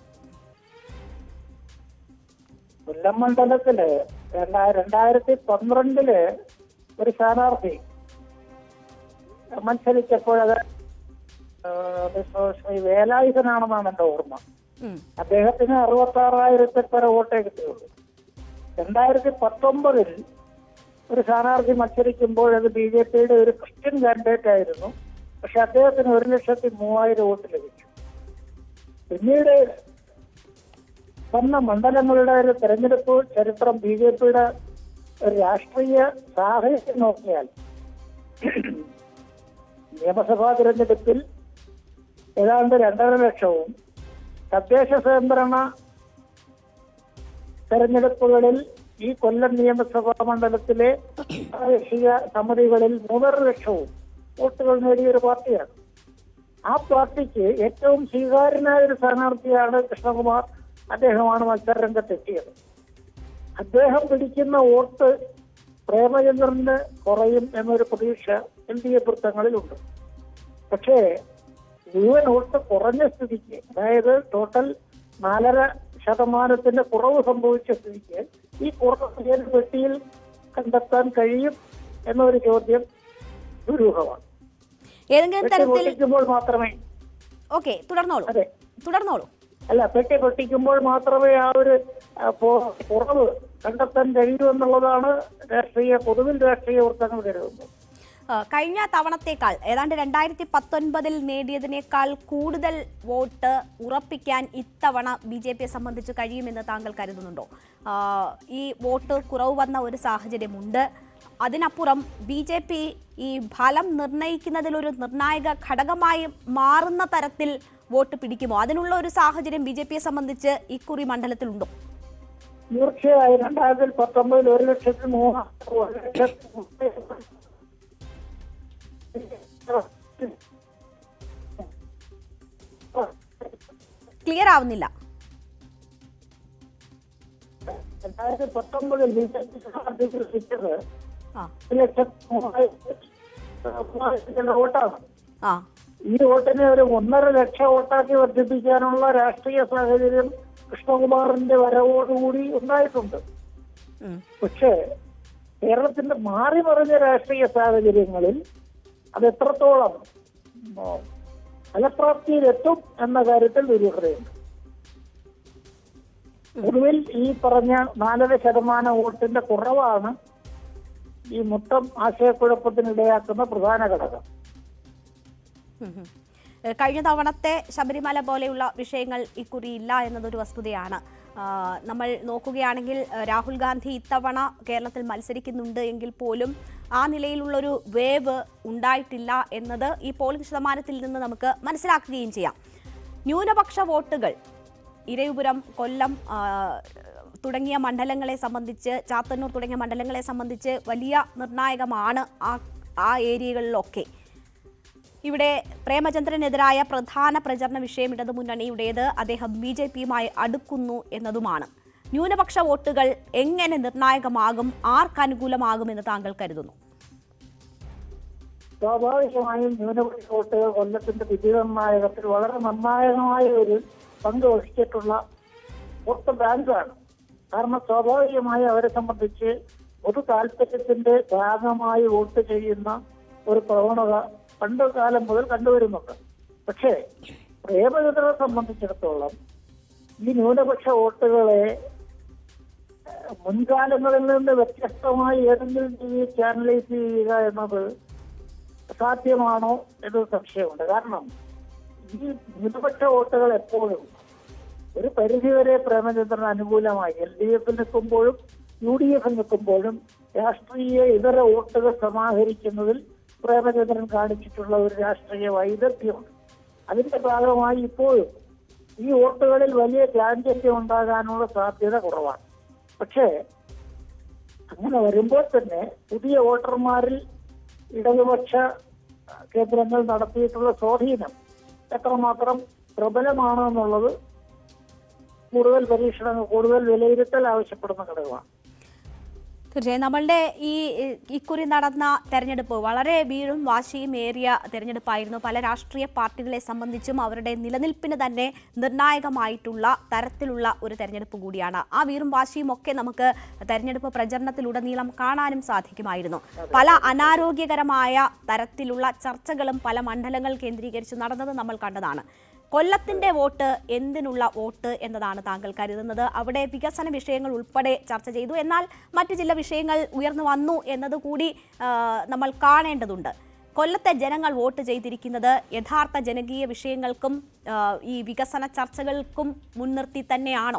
കൊല്ലം മണ്ഡലത്തില് രണ്ടാ- രണ്ടായിരത്തി പന്ത്രണ്ടില് ഒരു സ്ഥാനാർത്ഥി മത്സരിച്ചപ്പോഴത് ഏഹ്, ശ്രീ വേലായുധനാണെന്നാണ് എന്റെ ഓർമ്മ ഉം. അദ്ദേഹത്തിന് അറുപത്തി ആറായിരത്തിൽ പര വോട്ടേ കിട്ടിയുള്ളൂ രണ്ടായിരത്തി പത്തൊമ്പതിൽ ഒരു സ്ഥാനാർത്ഥി മത്സരിക്കുമ്പോൾ അത് ബി ജെ പിയുടെ ഒരു ക്രിസ്ത്യൻ കാൻഡിഡേറ്റ് ആയിരുന്നു പക്ഷെ അദ്ദേഹത്തിന് ഒരു ലക്ഷത്തി മൂവായിരം വോട്ട് ലഭിച്ചു പിന്നീട് വന്ന മണ്ഡലങ്ങളുടെ ഒരു തെരഞ്ഞെടുപ്പ് ചരിത്രം ബി ജെ പിയുടെ ഒരു രാഷ്ട്രീയ സാഹചര്യം നോക്കിയാൽ നിയമസഭാ തിരഞ്ഞെടുപ്പിൽ ഏതാണ്ട് രണ്ടര ലക്ഷവും തദ്ദേശ സ്വയംഭരണ തെരഞ്ഞെടുപ്പുകളിൽ ഈ കൊല്ലം നിയമസഭാ മണ്ഡലത്തിലെ പ്രാദേശിക സമിതികളിൽ മൂന്നര ലക്ഷവും വോട്ടുകൾ നേടിയ ഒരു പാർട്ടിയാണ് ആ പാർട്ടിക്ക് ഏറ്റവും സ്വീകാര്യനായ ഒരു സ്ഥാനാർത്ഥിയാണ് കൃഷ്ണകുമാർ അദ്ദേഹമാണ് മത്സര രംഗത്തെത്തിയത് അദ്ദേഹം പിടിക്കുന്ന വോട്ട് പ്രേമചന്ദ്രന് കുറയും എന്നൊരു പ്രതീക്ഷ എൽ ഡി എഫ് വൃത്തങ്ങളിലുണ്ട് പക്ഷേ മുഴുവൻ വോട്ട് കുറഞ്ഞ സ്ഥിതിക്ക് അതായത് ടോട്ടൽ നാലര ശതമാനത്തിന്റെ കുറവ് സംഭവിച്ച സ്ഥിതിക്ക് ഈ കുറവ് ഏത് പെട്ടിയിൽ കണ്ടെത്താൻ കഴിയും എന്നൊരു ചോദ്യം ദുരൂഹമാണ് ഏതെങ്കിലും പെട്ടി തരത്തിൽ പൊട്ടിക്കുമ്പോൾ മാത്രമേ ഓക്കെ തുടർന്നോളൂ അതെ തുടർന്നോളൂ അല്ല പെട്ടി പൊട്ടിക്കുമ്പോൾ മാത്രമേ ആ ഒരു ആ, പോ- കുറവ് കണ്ടെത്താൻ കഴിയൂ എന്നുള്ളതാണ് രാഷ്ട്രീയ പൊതുവിൽ രാഷ്ട്രീയ വൃത്തങ്ങൾ കരുതുന്നത് ആ, കഴിഞ്ഞ തവണത്തേക്കാൾ ഏതാണ്ട് രണ്ടായിരത്തി പത്തൊൻപതിൽ നേടിയതിനേക്കാൾ കൂടുതൽ വോട്ട് ഉറപ്പിക്കാൻ ഇത്തവണ ബി ജെ പിയെ സംബന്ധിച്ച് കഴിയുമെന്ന് താങ്കൾ കരുതുന്നുണ്ടോ ആ, ഈ വോട്ട് കുറവ് വന്ന ഒരു സാഹചര്യമുണ്ട് അതിനപ്പുറം ബി ജെ പി ഈ ഫലം നിർണ്ണയിക്കുന്നതിൽ ഒരു നിർണായക ഘടകമായി മാറുന്ന തരത്തിൽ വോട്ട് പിടിക്കുമോ അതിനുള്ള ഒരു സാഹചര്യം ബി ജെ പിയെ സംബന്ധിച്ച് ഇക്കുറി മണ്ഡലത്തിലുണ്ടോ തീർച്ചയായും രണ്ടായിരത്തി പത്തൊമ്പതിൽ ഒരു ലക്ഷത്തി മൂന്ന് ഒരു ലക്ഷത്തി ക്ലിയർ ആവുന്നില്ല രണ്ടായിരത്തി പത്തൊമ്പതിൽ ബി ജെ പി സ്ഥാനാർത്ഥിക്ക് ലഭിച്ചത് ആ ഒരു ലക്ഷത്തി മൂവായിരത്തി മൂവായിരത്തിന്റെ വോട്ടാണ് ആ ഈ വോട്ടിനെ ഒരു ഒന്നര ലക്ഷം വോട്ടാക്കി വർദ്ധിപ്പിക്കാനുള്ള രാഷ്ട്രീയ സാഹചര്യം കൃഷ്ണകുമാറിന്റെ വരവോടുകൂടി ഉണ്ടായിട്ടുണ്ട് ഉം. പക്ഷേ കേരളത്തിന്റെ മാറി മറിഞ്ഞ രാഷ്ട്രീയ സാഹചര്യങ്ങളിൽ അത് എത്രത്തോളം ആ, ഫലപ്രാപ്തിയിലെത്തും എന്ന കാര്യത്തിൽ ദുരൂഹതയുണ്ട് ഒടുവിൽ ഈ പറഞ്ഞ നാലര ശതമാനം വോട്ടിന്റെ കുറവാണ് ഈ മൊത്തം ആശയക്കുഴപ്പത്തിനിടയാക്കുന്ന പ്രധാന ഘടകം ഉം ഉം. ഏഹ് കഴിഞ്ഞ തവണത്തെ ശബരിമല പോലെയുള്ള വിഷയങ്ങൾ ഇക്കുറി ഇല്ല എന്നതൊരു വസ്തുതയാണ് ആ, നമ്മൾ നോക്കുകയാണെങ്കിൽ ഏഹ് രാഹുൽ ഗാന്ധി ഇത്തവണ കേരളത്തിൽ മത്സരിക്കുന്നുണ്ട് എങ്കിൽ പോലും ആ നിലയിലുള്ളൊരു വേവ് ഉണ്ടായിട്ടില്ല എന്നത് ഈ പോളിംഗ് ശതമാനത്തിൽ നിന്ന് നമുക്ക് മനസ്സിലാക്കുകയും ചെയ്യാം ന്യൂനപക്ഷ വോട്ടുകൾ ഇരവിപുരം കൊല്ലം ആ, തുടങ്ങിയ മണ്ഡലങ്ങളെ സംബന്ധിച്ച് ചാത്തന്നൂർ തുടങ്ങിയ മണ്ഡലങ്ങളെ സംബന്ധിച്ച് വലിയ നിർണായകമാണ് ആ ആ ഏരിയകളിലൊക്കെ ഇവിടെ പ്രേമചന്ദ്രനെതിരായ പ്രധാന പ്രചരണ വിഷയം ഇടതുമുന്നണിയുടേത് അദ്ദേഹം ബി ജെ പിയുമായി അടുക്കുന്നു എന്നതുമാണ് ന്യൂനപക്ഷ വോട്ടുകൾ എങ്ങനെ നിർണായകമാകും ആർക്ക് അനുകൂലമാകുമെന്ന് താങ്കൾ കരുതുന്നു സ്വാഭാവികമായും ന്യൂനപക്ഷ വോട്ടുകൾ കൊല്ലത്തിന്റെ വിജയനിർണായകത്തിൽ വളരെ നിർണായകമായ ഒരു പങ്ക് വഹിച്ചിട്ടുള്ള വോട്ട് ബാങ്കാണ് കാരണം സ്വാഭാവികമായി അവരെ സംബന്ധിച്ച് പൊതു താല്പര്യത്തിന്റെ ഭാഗമായി വോട്ട് ചെയ്യുന്ന ഒരു പ്രവണത പണ്ട് കാലം മുതൽ കണ്ടുവരുന്നുണ്ട് പക്ഷേ പ്രേമചന്ദ്രനെ സംബന്ധിച്ചിടത്തോളം ഈ ന്യൂനപക്ഷ വോട്ടുകളെ ഏഹ്, മുൻകാലങ്ങളിൽ നിന്ന് വ്യത്യസ്തമായി ഏതെങ്കിലും രീതിയിൽ ചാനലൈസ് ചെയ്യുക എന്നത് സാധ്യമാണോ എന്ന് സംശയമുണ്ട് കാരണം ഈ ന്യൂനപക്ഷ വോട്ടുകൾ എപ്പോഴും ഒരു പരിധിവരെ പ്രേമചന്ദ്രന് അനുകൂലമായി എൽ ഡി എഫിൽ നിൽക്കുമ്പോഴും യു ഡി എഫിൽ നിൽക്കുമ്പോഴും രാഷ്ട്രീയ ഇതര വോട്ടുകൾ സമാഹരിക്കുന്നതിൽ പ്രേമചന്ദ്രൻ കാണിച്ചിട്ടുള്ള ഒരു രാഷ്ട്രീയ വൈദഗ്ധ്യമുണ്ട് അതിന്റെ ഭാഗമായി ഇപ്പോഴും ഈ വോട്ടുകളിൽ വലിയ ചാഞ്ചല്യം ഉണ്ടാകാനുള്ള സാധ്യത കുറവാണ് പക്ഷേ അങ്ങനെ വരുമ്പോൾ തന്നെ പുതിയ വോട്ടർമാരിൽ ഇടതുപക്ഷ കേന്ദ്രങ്ങൾ നടത്തിയിട്ടുള്ള സ്വാധീനം എത്രമാത്രം പ്രബലമാണ് എന്നുള്ളത് കൂടുതൽ പരീക്ഷണങ്ങൾ കൂടുതൽ വിലയിരുത്തൽ ആവശ്യപ്പെടുന്ന ഘടകമാണ് തീർച്ചയായും നമ്മളുടെ ഈ ഏഹ്, ഇക്കുറി നടന്ന തെരഞ്ഞെടുപ്പ് വളരെ വീഴും വാശിയും ഏറിയ തെരഞ്ഞെടുപ്പായിരുന്നു പല രാഷ്ട്രീയ പാർട്ടികളെ സംബന്ധിച്ചും അവരുടെ നിലനിൽപ്പിന് തന്നെ നിർണായകമായിട്ടുള്ള തരത്തിലുള്ള ഒരു തെരഞ്ഞെടുപ്പ് കൂടിയാണ് ആ വീറും വാശിയും ഒക്കെ നമുക്ക് തെരഞ്ഞെടുപ്പ് പ്രചരണത്തിലുടനീളം കാണാനും സാധിക്കുമായിരുന്നു പല അനാരോഗ്യകരമായ തരത്തിലുള്ള ചർച്ചകളും പല മണ്ഡലങ്ങൾ കേന്ദ്രീകരിച്ച് നടന്നത് നമ്മൾ കണ്ടതാണ് കൊല്ലത്തിന്റെ വോട്ട് എന്തിനുള്ള വോട്ട് എന്നതാണ് താങ്കൾ കരുതുന്നത് അവിടെ വികസന വിഷയങ്ങൾ ഉൾപ്പെടെ ചർച്ച ചെയ്തു എന്നാൽ മറ്റു ചില വിഷയങ്ങൾ ഉയർന്നു വന്നു എന്നതുകൂടി ആ, നമ്മൾ കാണേണ്ടതുണ്ട് കൊല്ലത്തെ ജനങ്ങൾ വോട്ട് ചെയ്തിരിക്കുന്നത് യഥാർത്ഥ ജനകീയ വിഷയങ്ങൾക്കും ആ, ഈ വികസന ചർച്ചകൾക്കും മുൻനിർത്തി തന്നെയാണോ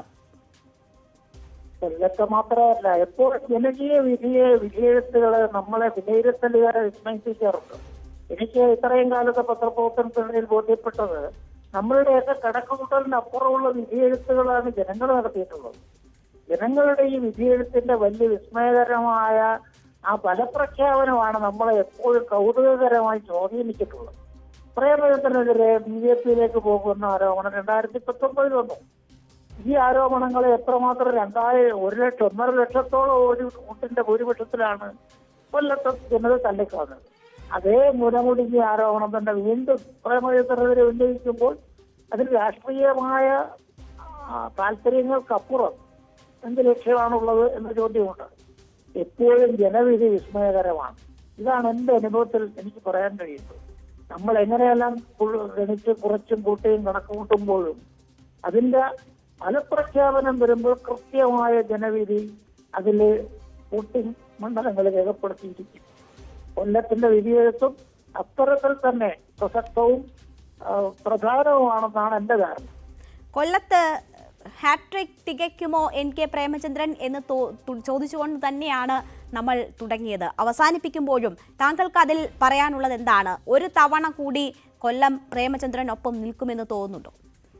കൊല്ലത്തെ മാത്രമല്ല എപ്പോഴും ജനകീയ വിധിയെ വിധിയെഴുത്തുകളെ നമ്മളെ വിലയിരുത്തലുകാരെ വിസ്മയിപ്പിക്കാറുണ്ട് എനിക്ക് ഇത്രയും കാലത്തെ പത്രപ്രവർത്തനത്തിനിടയിൽ ബോധ്യപ്പെട്ടത് നമ്മളുടെയൊക്കെ കണക്കുകൂട്ടലിന് അപ്പുറമുള്ള വിധിയെഴുത്തുകളാണ് ജനങ്ങൾ നടത്തിയിട്ടുള്ളത് ജനങ്ങളുടെ ഈ വിധിയെഴുത്തിന്റെ വലിയ വിസ്മയകരമായ ആ ഫലപ്രഖ്യാപനമാണ് നമ്മളെ എപ്പോഴും കൗതുകകരമായി സ്വാധീനിച്ചിട്ടുള്ളത് പ്രേമചന്ദ്രനെതിരെ ബി ജെ പിയിലേക്ക് പോകുന്ന ആരോപണം രണ്ടായിരത്തി പത്തൊമ്പതിൽ വന്നു ഈ ആരോപണങ്ങളെ എത്രമാത്രം രണ്ടായിരം ഒരു ലക്ഷം ഒന്നര ലക്ഷത്തോളം ഒരു വോട്ടിന്റെ ഭൂരിപക്ഷത്തിലാണ് കൊല്ലത്തെ ജനത തള്ളിക്കളഞ്ഞത് അതേ മുലമുടിഞ്ഞ ആരോപണം തന്നെ വീണ്ടും പ്രേമചന്ദ്രനെതിരെ ഉന്നയിക്കുമ്പോൾ അതിന് രാഷ്ട്രീയമായ ആ, താല്പര്യങ്ങൾക്കപ്പുറം എന്ത് ലക്ഷ്യമാണുള്ളത് എന്ന ചോദ്യമുണ്ട് എപ്പോഴും ജനവിധി വിസ്മയകരമാണ് ഇതാണ് എന്റെ അനുഭവത്തിൽ എനിക്ക് പറയാൻ കഴിയുന്നത് നമ്മൾ എങ്ങനെയെല്ലാം കു- ഗണിച്ച് കുറച്ചും കൂട്ടിയും കണക്ക് കൂട്ടുമ്പോഴും അതിന്റെ ഫലപ്രഖ്യാപനം വരുമ്പോൾ കൃത്യമായ ജനവിധി അതിൽ വോട്ടിംഗ് മണ്ഡലങ്ങൾ രേഖപ്പെടുത്തിയിരിക്കും കൊല്ലത്തിന്റെ വിധിയെഴുത്തും അത്തരത്തിൽ തന്നെ പ്രസക്തവും ആ, പ്രധാനവുമാണെന്നാണ് എന്റെ ധാരണ കൊല്ലത്ത് ഹാട്രിക് തികയ്ക്കുമോ എൻ കെ പ്രേമചന്ദ്രൻ എന്ന് തോ- തു- ചോദിച്ചുകൊണ്ട് തന്നെയാണ് നമ്മൾ തുടങ്ങിയത് അവസാനിപ്പിക്കുമ്പോഴും താങ്കൾക്ക് അതിൽ പറയാനുള്ളത് എന്താണ് ഒരു തവണ കൂടി കൊല്ലം പ്രേമചന്ദ്രനൊപ്പം നിൽക്കുമെന്ന് തോന്നുന്നുണ്ടോ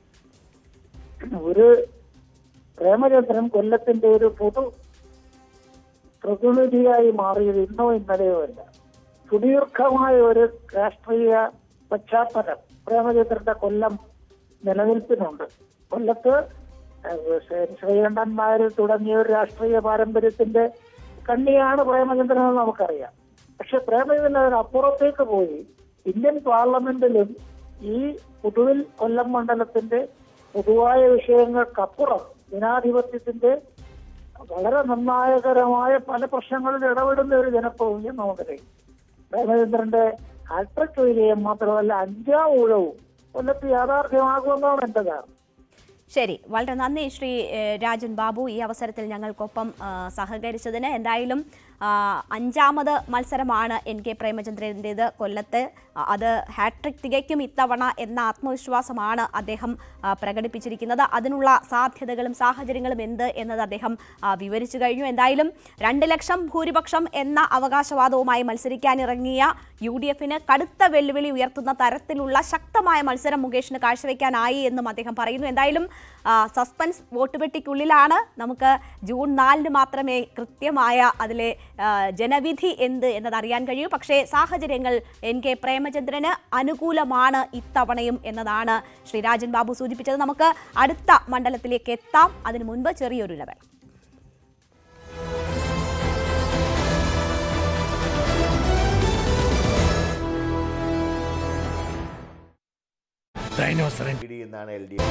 ഒരു പ്രേമചന്ദ്രൻ കൊല്ലത്തിന്റെ ഒരു പൊതു പ്രതിനിധിയായി മാറിയത് ഇന്നോ ഇന്നലെയോ അല്ല സുദീർഘമായ ഒരു രാഷ്ട്രീയ പശ്ചാത്തലം പ്രേമചന്ദ്രന്റെ കൊല്ലം നിലനിൽപ്പിനുണ്ട് കൊല്ലത്ത് ഏഹ്, ശ്രീ- ശ്രീകണ്ഠൻ നായർ തുടങ്ങിയ ഒരു രാഷ്ട്രീയ പാരമ്പര്യത്തിന്റെ കണ്ണിയാണ് പ്രേമചന്ദ്രൻ എന്ന് നമുക്കറിയാം പക്ഷെ പ്രേമചന്ദ്രൻ അതിനപ്പുറത്തേക്ക് പോയി ഇന്ത്യൻ പാർലമെന്റിലും ഈ പുതുവിൽ കൊല്ലം മണ്ഡലത്തിന്റെ പൊതുവായ വിഷയങ്ങൾക്കപ്പുറം ജനാധിപത്യത്തിന്റെ വളരെ നിർണായകരമായ പല പ്രശ്നങ്ങളിൽ ഇടപെടുന്ന ഒരു ജനപ്രതിനിധി നമുക്കറിയാം പ്രേമചന്ദ്രന്റെ ഹാട്രിക് വിജയം മാത്രമല്ല അഞ്ചാം ഊഴവും കൊല്ലത്ത് യാഥാർത്ഥ്യമാകുമെന്നാണ് എന്റെ ധാരണ ശരി വളരെ നന്ദി ശ്രീ ഏഹ്, രാജൻ ബാബു ഈ അവസരത്തിൽ ഞങ്ങൾക്കൊപ്പം ആ, സഹകരിച്ചതിന് എന്തായാലും ആ, അഞ്ചാമത് മത്സരമാണ് എൻ കെ പ്രേമചന്ദ്രൻ്റേത് കൊല്ലത്ത് ആ, അത് ഹാട്രിക് തികയ്ക്കും ഇത്തവണ എന്ന ആത്മവിശ്വാസമാണ് അദ്ദേഹം ആ, പ്രകടിപ്പിച്ചിരിക്കുന്നത് അതിനുള്ള സാധ്യതകളും സാഹചര്യങ്ങളും എന്ത് എന്നത് അദ്ദേഹം ആ, വിവരിച്ചു കഴിഞ്ഞു എന്തായാലും രണ്ട് ലക്ഷം ഭൂരിപക്ഷം എന്ന അവകാശവാദവുമായി മത്സരിക്കാനിറങ്ങിയ യു ഡി എഫിന് കടുത്ത വെല്ലുവിളി ഉയർത്തുന്ന തരത്തിലുള്ള ശക്തമായ മത്സരം മുകേഷിന് കാഴ്ചവെക്കാനായി എന്നും അദ്ദേഹം പറയുന്നു എന്തായാലും ആ, സസ്പെൻസ് വോട്ട് പെട്ടിക്കുള്ളിലാണ് നമുക്ക് ജൂൺ നാലിന് മാത്രമേ കൃത്യമായ അതിലെ ആ, ജനവിധി എന്ത് എന്നത് അറിയാൻ കഴിയൂ പക്ഷേ സാഹചര്യങ്ങൾ എൻ കെ പ്രേമചന്ദ്രന് അനുകൂലമാണ് ഇത്തവണയും എന്നതാണ് ശ്രീ രാജൻ ബാബു സൂചിപ്പിച്ചത് നമുക്ക് അടുത്ത മണ്ഡലത്തിലേക്ക് എത്താം അതിനു മുൻപ് ചെറിയൊരു ഇടവേള എന്നാണ് എൽ ഡി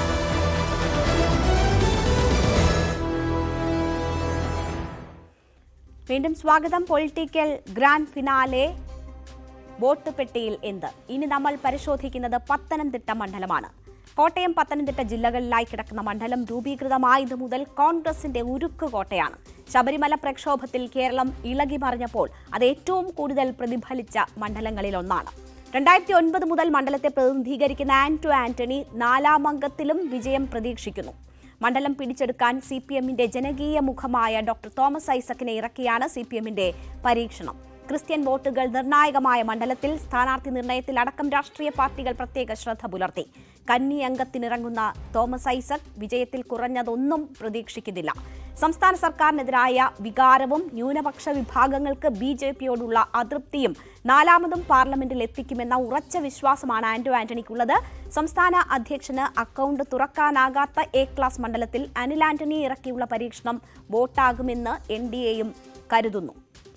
വീണ്ടും സ്വാഗതം പൊളിറ്റിക്കൽ ഗ്രാൻഡ് ഫിനാലെ വോട്ട് പെട്ടിയിൽ എന്ത് ഇനി നമ്മൾ പരിശോധിക്കുന്നത് പത്തനംതിട്ട മണ്ഡലമാണ് കോട്ടയം പത്തനംതിട്ട ജില്ലകളിലായി കിടക്കുന്ന മണ്ഡലം രൂപീകൃതമായത് മുതൽ കോൺഗ്രസിന്റെ ഉരുക്ക് കോട്ടയാണ് ശബരിമല പ്രക്ഷോഭത്തിൽ കേരളം ഇളകി മറിഞ്ഞപ്പോൾ അത് ഏറ്റവും കൂടുതൽ പ്രതിഫലിച്ച മണ്ഡലങ്ങളിലൊന്നാണ് രണ്ടായിരത്തി ഒൻപത് മുതൽ മണ്ഡലത്തെ പ്രതിനിധീകരിക്കുന്ന ആന്റോ ആന്റണി നാലാം അംഗത്തിലും വിജയം പ്രതീക്ഷിക്കുന്നു മണ്ഡലം പിടിച്ചെടുക്കാൻ സി പി എമ്മിന്റെ ജനകീയ മുഖമായ ഡോക്ടർ തോമസ് ഐസക്കിനെ ഇറക്കിയാണ് സി പി എമ്മിന്റെ പരീക്ഷണം ക്രിസ്ത്യൻ വോട്ടുകൾ നിർണായകമായ മണ്ഡലത്തിൽ സ്ഥാനാർത്ഥി നിർണയത്തിൽ അടക്കം രാഷ്ട്രീയ പാർട്ടികൾ പ്രത്യേക ശ്രദ്ധ പുലർത്തി കന്നി അംഗത്തിനിറങ്ങുന്ന തോമസ് ഐസക് വിജയത്തിൽ കുറഞ്ഞതൊന്നും പ്രതീക്ഷിക്കുന്നില്ല സംസ്ഥാന സർക്കാരിനെതിരായ വികാരവും ന്യൂനപക്ഷ വിഭാഗങ്ങൾക്ക് ബി ജെ പിയോടുള്ള അതൃപ്തിയും നാലാമതും പാർലമെന്റിൽ എത്തിക്കുമെന്ന ഉറച്ച വിശ്വാസമാണ് ആന്റോ ആന്റണിക്കുള്ളത് സംസ്ഥാന അധ്യക്ഷന് അക്കൗണ്ട് തുറക്കാനാകാത്ത എ ക്ലാസ് മണ്ഡലത്തിൽ അനിൽ ആന്റണി ഇറക്കിയുള്ള പരീക്ഷണം വോട്ടാകുമെന്ന് എൻ ഡി എയും കരുതുന്നു